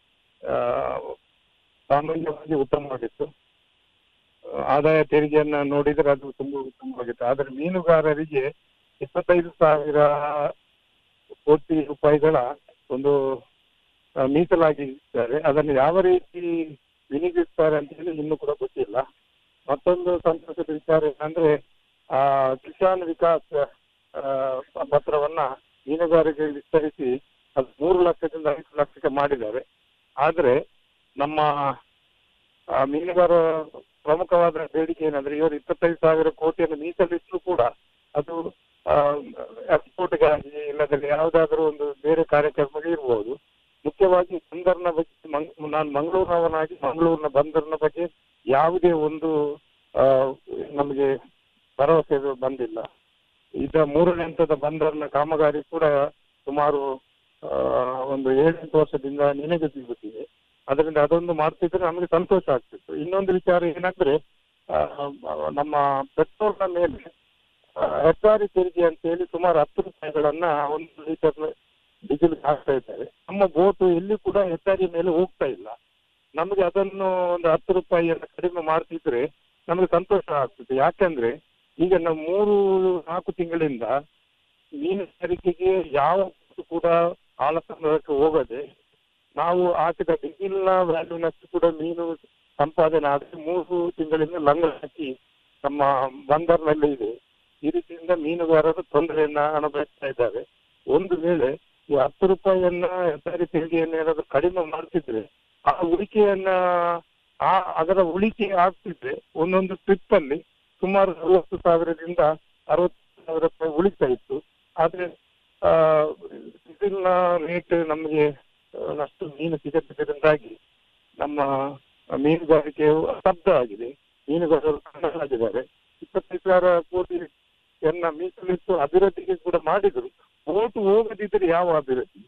ಸಾಮಾನ್ಯವಾಗಿ ಉತ್ತಮವಾಗಿತ್ತು ಆ, ಆದಾಯ ತೆರಿಗೆಯನ್ನ ನೋಡಿದ್ರೆ ಅದು ತುಂಬಾ ಉತ್ತಮವಾಗಿತ್ತು ಆದರೆ ಮೀನುಗಾರರಿಗೆ ಇಪ್ಪತ್ತೈದು ಸಾವಿರ ಕೋಟಿ ರೂಪಾಯಿಗಳ ಒಂದು ಆ, ಮೀಸಲಾಗಿದ್ದಾರೆ ಅದನ್ನು ಯಾವ ರೀತಿ ವಿನಿಯೋಗಿಸ್ತಾರೆ ಅಂತ ಹೇಳಿ ಇನ್ನೂ ಕೂಡ ಗೊತ್ತಿಲ್ಲ ಮತ್ತೊಂದು ಸಂತೋಷದ ವಿಚಾರ ಏನಂದ್ರೆ ಆ ಕಿಸಾನ್ ವಿಕಾಸ್ ಆ, ಪತ್ರವನ್ನ ಮೀನುಗಾರಿಕೆ ವಿಸ್ತರಿಸಿ ಅದು ಮೂರು ಲಕ್ಷದಿಂದ ಐದು ಲಕ್ಷಕ್ಕೆ ಮಾಡಿದ್ದಾರೆ ಆದ್ರೆ ನಮ್ಮ ಆ, ಮೀನುಗಾರ ಪ್ರಮುಖವಾದ ಬೇಡಿಕೆ ಏನಂದ್ರೆ ಇವರು ಇಪ್ಪತ್ತೈದು ಸಾವಿರ ಕೋಟಿಯನ್ನು ಮೀಸಲಿಟ್ಟರು ಕೂಡ ಅದು ಎಕ್ಸ್ಪೋರ್ಟ್ಗಾಗಿ ಇಲ್ಲದ್ರೆ ಯಾವುದಾದ್ರೂ ಒಂದು ಬೇರೆ ಕಾರ್ಯಕ್ರಮಕ್ಕೆ ಇರ್ಬೋದು ಮುಖ್ಯವಾಗಿ ಬಂದರ್ನ ಬಗ್ಗೆ ಮಂಗ್- ನಾನು ಮಂಗಳೂರಿನವನಾಗಿ ಮಂಗಳೂರಿನ ಬಂದರ್ನ ಬಗ್ಗೆ ಯಾವುದೇ ಒಂದು ಆ, ನಮಗೆ ಭರವಸೆ ಬಂದಿಲ್ಲ ಈಗ ಮೂರನೇ ಹಂತದ ಬಂದರ್ನ ಕಾಮಗಾರಿ ಕೂಡ ಸುಮಾರು ಆ, ಒಂದು ಏಳೆಂಟು ವರ್ಷದಿಂದ ನಿನಗದಿಗುತ್ತಿದೆ ಅದರಿಂದ ಅದೊಂದು ಮಾಡ್ತಿದ್ರೆ ನಮಗೆ ಸಂತೋಷ ಆಗ್ತಿತ್ತು ಇನ್ನೊಂದು ವಿಚಾರ ಏನಂದ್ರೆ ಆ, ನಮ್ಮ ಪೆಟ್ರೋಲ್ನ ಮೇಲೆ ಆ, ಹೆದ್ದಾರಿ ತೆರಿಗೆ ಅಂತ ಹೇಳಿ ಸುಮಾರು ಹತ್ತು ರೂಪಾಯಿಗಳನ್ನ ಒಂದು ಲೀಟರ್ ಡೀಸೆಲ್ ಹಾಕ್ತಾ ಇದ್ದಾರೆ ನಮ್ಮ ಬೋಟು ಎಲ್ಲಿ ಕೂಡ ಹೆದ್ದಾರಿ ಮೇಲೆ ಹೋಗ್ತಾ ಇಲ್ಲ ನಮಗೆ ಅದನ್ನು ಒಂದು ಹತ್ತು ರೂಪಾಯಿಯನ್ನು ಕಡಿಮೆ ಮಾಡ್ತಿದ್ರೆ ನಮಗೆ ಸಂತೋಷ ಆಗ್ತದೆ ಯಾಕಂದ್ರೆ ಈಗ ನಾವು ಮೂರು ನಾಲ್ಕು ತಿಂಗಳಿಂದ ಮೀನುಗಾರಿಕೆಗೆ ಯಾವ boat ಕೂಡ ಆಳ ಸಮುದ್ರಕ್ಕೆ ಹೋಗದೆ ನಾವು ಹಾಕಿದ ಡೀಸೆಲ್ನ ವ್ಯಾಲ್ಯೂನಷ್ಟು ಕೂಡ ಮೀನು ಸಂಪಾದನೆ ಆದ್ರೆ ಮೂರು ತಿಂಗಳಿಂದ ಲಂಗ ಹಾಕಿ ನಮ್ಮ ಬಂದರ್ನಲ್ಲಿ ಇದೆ ಈ ರೀತಿಯಿಂದ ಮೀನುಗಾರರು ತೊಂದರೆಯನ್ನ ಅನುಭವಿಸ್ತಾ ಇದ್ದಾರೆ ಒಂದು ವೇಳೆ ಈ ಹತ್ತು ರೂಪಾಯಿಯನ್ನ ಹೆದ್ದಾರಿ ತೆರಿಗೆಯನ್ನ ಏನಾದ್ರು ಕಡಿಮೆ ಮಾಡ್ತಿದ್ರೆ ಆ ಉಳಿಕೆಯನ್ನ ಆ ಅದರ ಉಳಿಕೆ ಆಗ್ತಿದ್ರೆ ಒಂದೊಂದು ಟ್ರಿಪ್ ಅಲ್ಲಿ ಸುಮಾರು ಅರವತ್ತು ಸಾವಿರದಿಂದ ಅರವತ್ತು ಸಾವಿರ ರೂಪಾಯಿ ಉಳಿತಾ ಇತ್ತು ಆದ್ರೆ ಆ ಡೀಸೆಲ್ನ ರೇಟ್ ನಮಗೆ ಅಷ್ಟು ಮೀನು ಸಿಗದಿದ್ದರಿಂದಾಗಿ ನಮ್ಮ ಮೀನುಗಾರಿಕೆಯು ಸ್ತಬ್ಧ ಆಗಿದೆ ಮೀನುಗಾರರು ಕಣ್ಣಾಗಿದ್ದಾರೆ ಇಪ್ಪತ್ತೈದು ಸಾವಿರ ಕೋಟಿಯನ್ನ ಮೀಸಲಿಟ್ಟು ಅಭಿವೃದ್ಧಿಗೆ ಕೂಡ ಮಾಡಿದ್ರು ಬೋಟ್ ಹೋಗದಿದ್ರೆ ಯಾವ ಅಭಿವೃದ್ಧಿ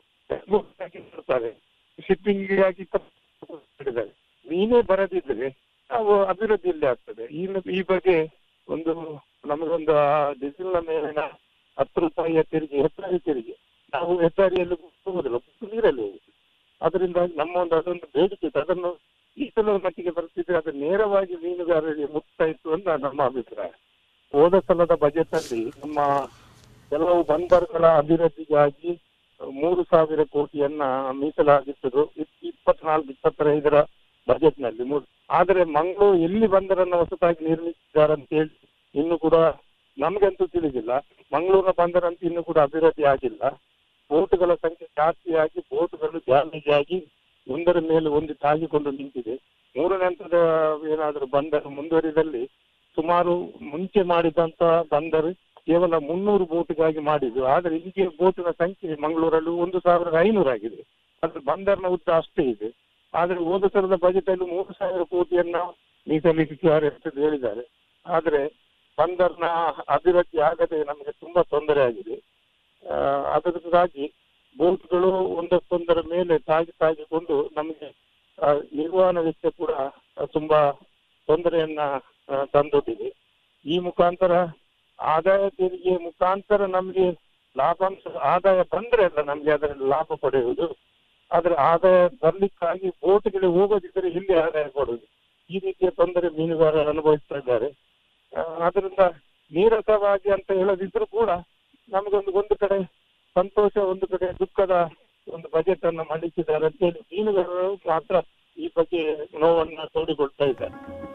ಬರ್ತಾರೆ ಶಿಪ್ಪಿಂಗ್ ಆಗಿ ಮಾಡಿದ್ದಾರೆ ಮೀನೇ ಬರದಿದ್ರೆ ನಾವು ಅಭಿವೃದ್ಧಿ ಇಲ್ಲಿ ಆಗ್ತದೆ ಈ ಈ ಬಗ್ಗೆ ಒಂದು ನಮಗೊಂದು ಡೀಸೆಲ್ನ ಮೇಲಿನ ಹತ್ತು ರೂಪಾಯಿಯ ತೆರಿಗೆ ಹೆದ್ದಾರಿ ತೆರಿಗೆ ನಾವು ಹೆದ್ದಾರಿಯಲ್ಲಿ ಹೋಗುದಿಲ್ಲ ನೀರಲ್ಲಿ ಹೋಗುದು ಅದರಿಂದ ನಮ್ಮ ಒಂದು ಅದೊಂದು ಬೇಡಿಕೆ ಇದೆ ಅದನ್ನು ಈ ಸಲದ ಮಟ್ಟಿಗೆ ಬರ್ತಿದ್ರೆ ಅದು ನೇರವಾಗಿ ಮೀನುಗಾರರಿಗೆ ಮುಟ್ತಾ ಇತ್ತು ಅಂತ ನಮ್ಮ ಅಭಿಪ್ರಾಯ ಹೋದ ಸಲದ ಬಜೆಟ್ ಅಲ್ಲಿ ನಮ್ಮ ಕೆಲವು ಬಂದರುಗಳ ಅಭಿವೃದ್ಧಿಗಾಗಿ ಮೂರು ಸಾವಿರ ಕೋಟಿಯನ್ನ ಮೀಸಲಾಗಿಟ್ಟರು ಇಪ್- ಇಪ್ಪತ್ನಾಲ್ಕು ಇಪ್ಪತ್ತೈದರ ಬಜೆಟ್ ನಲ್ಲಿ ಮೂರು ಆದರೆ ಮಂಗಳೂರು ಎಲ್ಲಿ ಬಂದರನ್ನ ಹೊಸತಾಗಿ ನಿರ್ಮಿಸಿದ್ದಾರೆ ಅಂತ ಹೇಳಿ ಇನ್ನು ಕೂಡ ನಮಗಂತೂ ತಿಳಿದಿಲ್ಲ ಮಂಗಳೂರಿನ ಬಂದರಂತೂ ಇನ್ನು ಕೂಡ ಅಭಿವೃದ್ಧಿ ಆಗಿಲ್ಲ ಬೋಟ್ಗಳ ಸಂಖ್ಯೆ ಜಾಸ್ತಿಯಾಗಿ ಬೋಟ್ಗಳು ಡ್ಯಾಮೇಜ್ ಆಗಿ ಒಂದರ ಮೇಲೆ ಒಂದು ತಾಗಿಕೊಂಡು ನಿಂತಿದೆ ಮೂರನೇ ಹಂತದ ಏನಾದರೂ ಬಂದರು ಮುಂದುವರಿದಲ್ಲಿ ಸುಮಾರು ಮುಂಚೆ ಮಾಡಿದಂತ ಬಂದರು ಕೇವಲ ಮುನ್ನೂರು ಬೋಟ್ಗಾಗಿ ಮಾಡಿದ್ರು ಆದ್ರೆ ಈಗ ಬೋಟಿನ ಸಂಖ್ಯೆ ಮಂಗಳೂರಲ್ಲಿ ಒಂದು ಸಾವಿರದ ಐನೂರು ಆಗಿದೆ ಅದ್ರ ಬಂದರ್ನ ಉದ್ದ ಅಷ್ಟೇ ಇದೆ ಆದ್ರೆ ಹೋದ ಸಲದ ಬಜೆಟ್ ಅಲ್ಲಿ ಮೂರು ಸಾವಿರ ಕೋಟಿಯನ್ನ ಮೀಸಲಿಟ್ಟಿದ್ದಾರೆ ಅಂತ ಹೇಳಿದ್ದಾರೆ ಆದ್ರೆ ಬಂದರ್ನ ಅಭಿವೃದ್ಧಿ ಆಗದೆ ನಮಗೆ ತುಂಬಾ ತೊಂದರೆ ಆಗಿದೆ ಆ, ಅದಕ್ಕಾಗಿ ಬೋಟ್ಗಳು ಒಂದಕ್ಕೊಂದರ ಮೇಲೆ ತಾಗಿ ತಾಗಿಕೊಂಡು ನಮಗೆ ಆ, ನಿರ್ವಹಣಾ ವೆಚ್ಚ ಕೂಡ ಆ, ತುಂಬಾ ತೊಂದರೆಯನ್ನ ಆ, ತಂದೊಡ್ಡಿದೆ ಈ ಮುಖಾಂತರ ಆದಾಯ ತೆರಿಗೆ ಮುಖಾಂತರ ನಮಗೆ ಲಾಭಾಂಶ ಆದಾಯ ಬಂದ್ರೆ ಅಲ್ಲ ನಮ್ಗೆ ಅದರಲ್ಲಿ ಲಾಭ ಪಡೆಯುವುದು ಆದ್ರೆ ಆದಾಯ ಬರ್ಲಿಕ್ಕಾಗಿ ಬೋಟ್ಗಳಿಗೆ ಹೋಗೋದಿದ್ರೆ ಇಲ್ಲಿ ಆದಾಯ ಕೊಡುವುದು ಈ ರೀತಿಯ ತೊಂದರೆ ಮೀನುಗಾರರು ಅನುಭವಿಸ್ತಾ ಇದ್ದಾರೆ ಆ, ಅದರಿಂದ ನೀರಸವಾಗಿ ಅಂತ ಹೇಳದಿದ್ರು ಕೂಡ ನಮಗೊಂದು ಒಂದು ಕಡೆ ಸಂತೋಷ ಒಂದು ಕಡೆ ದುಃಖದ ಒಂದು ಬಜೆಟ್ ಅನ್ನು ಮಂಡಿಸಿದ್ದಾರೆ ಅಂತ ಹೇಳಿ ಮೀನುಗಾರರು ಮಾತ್ರ ಈ ಬಗ್ಗೆ ನೋವನ್ನ ತೋಡಿಕೊಳ್ತಾ ಇದ್ದಾರೆ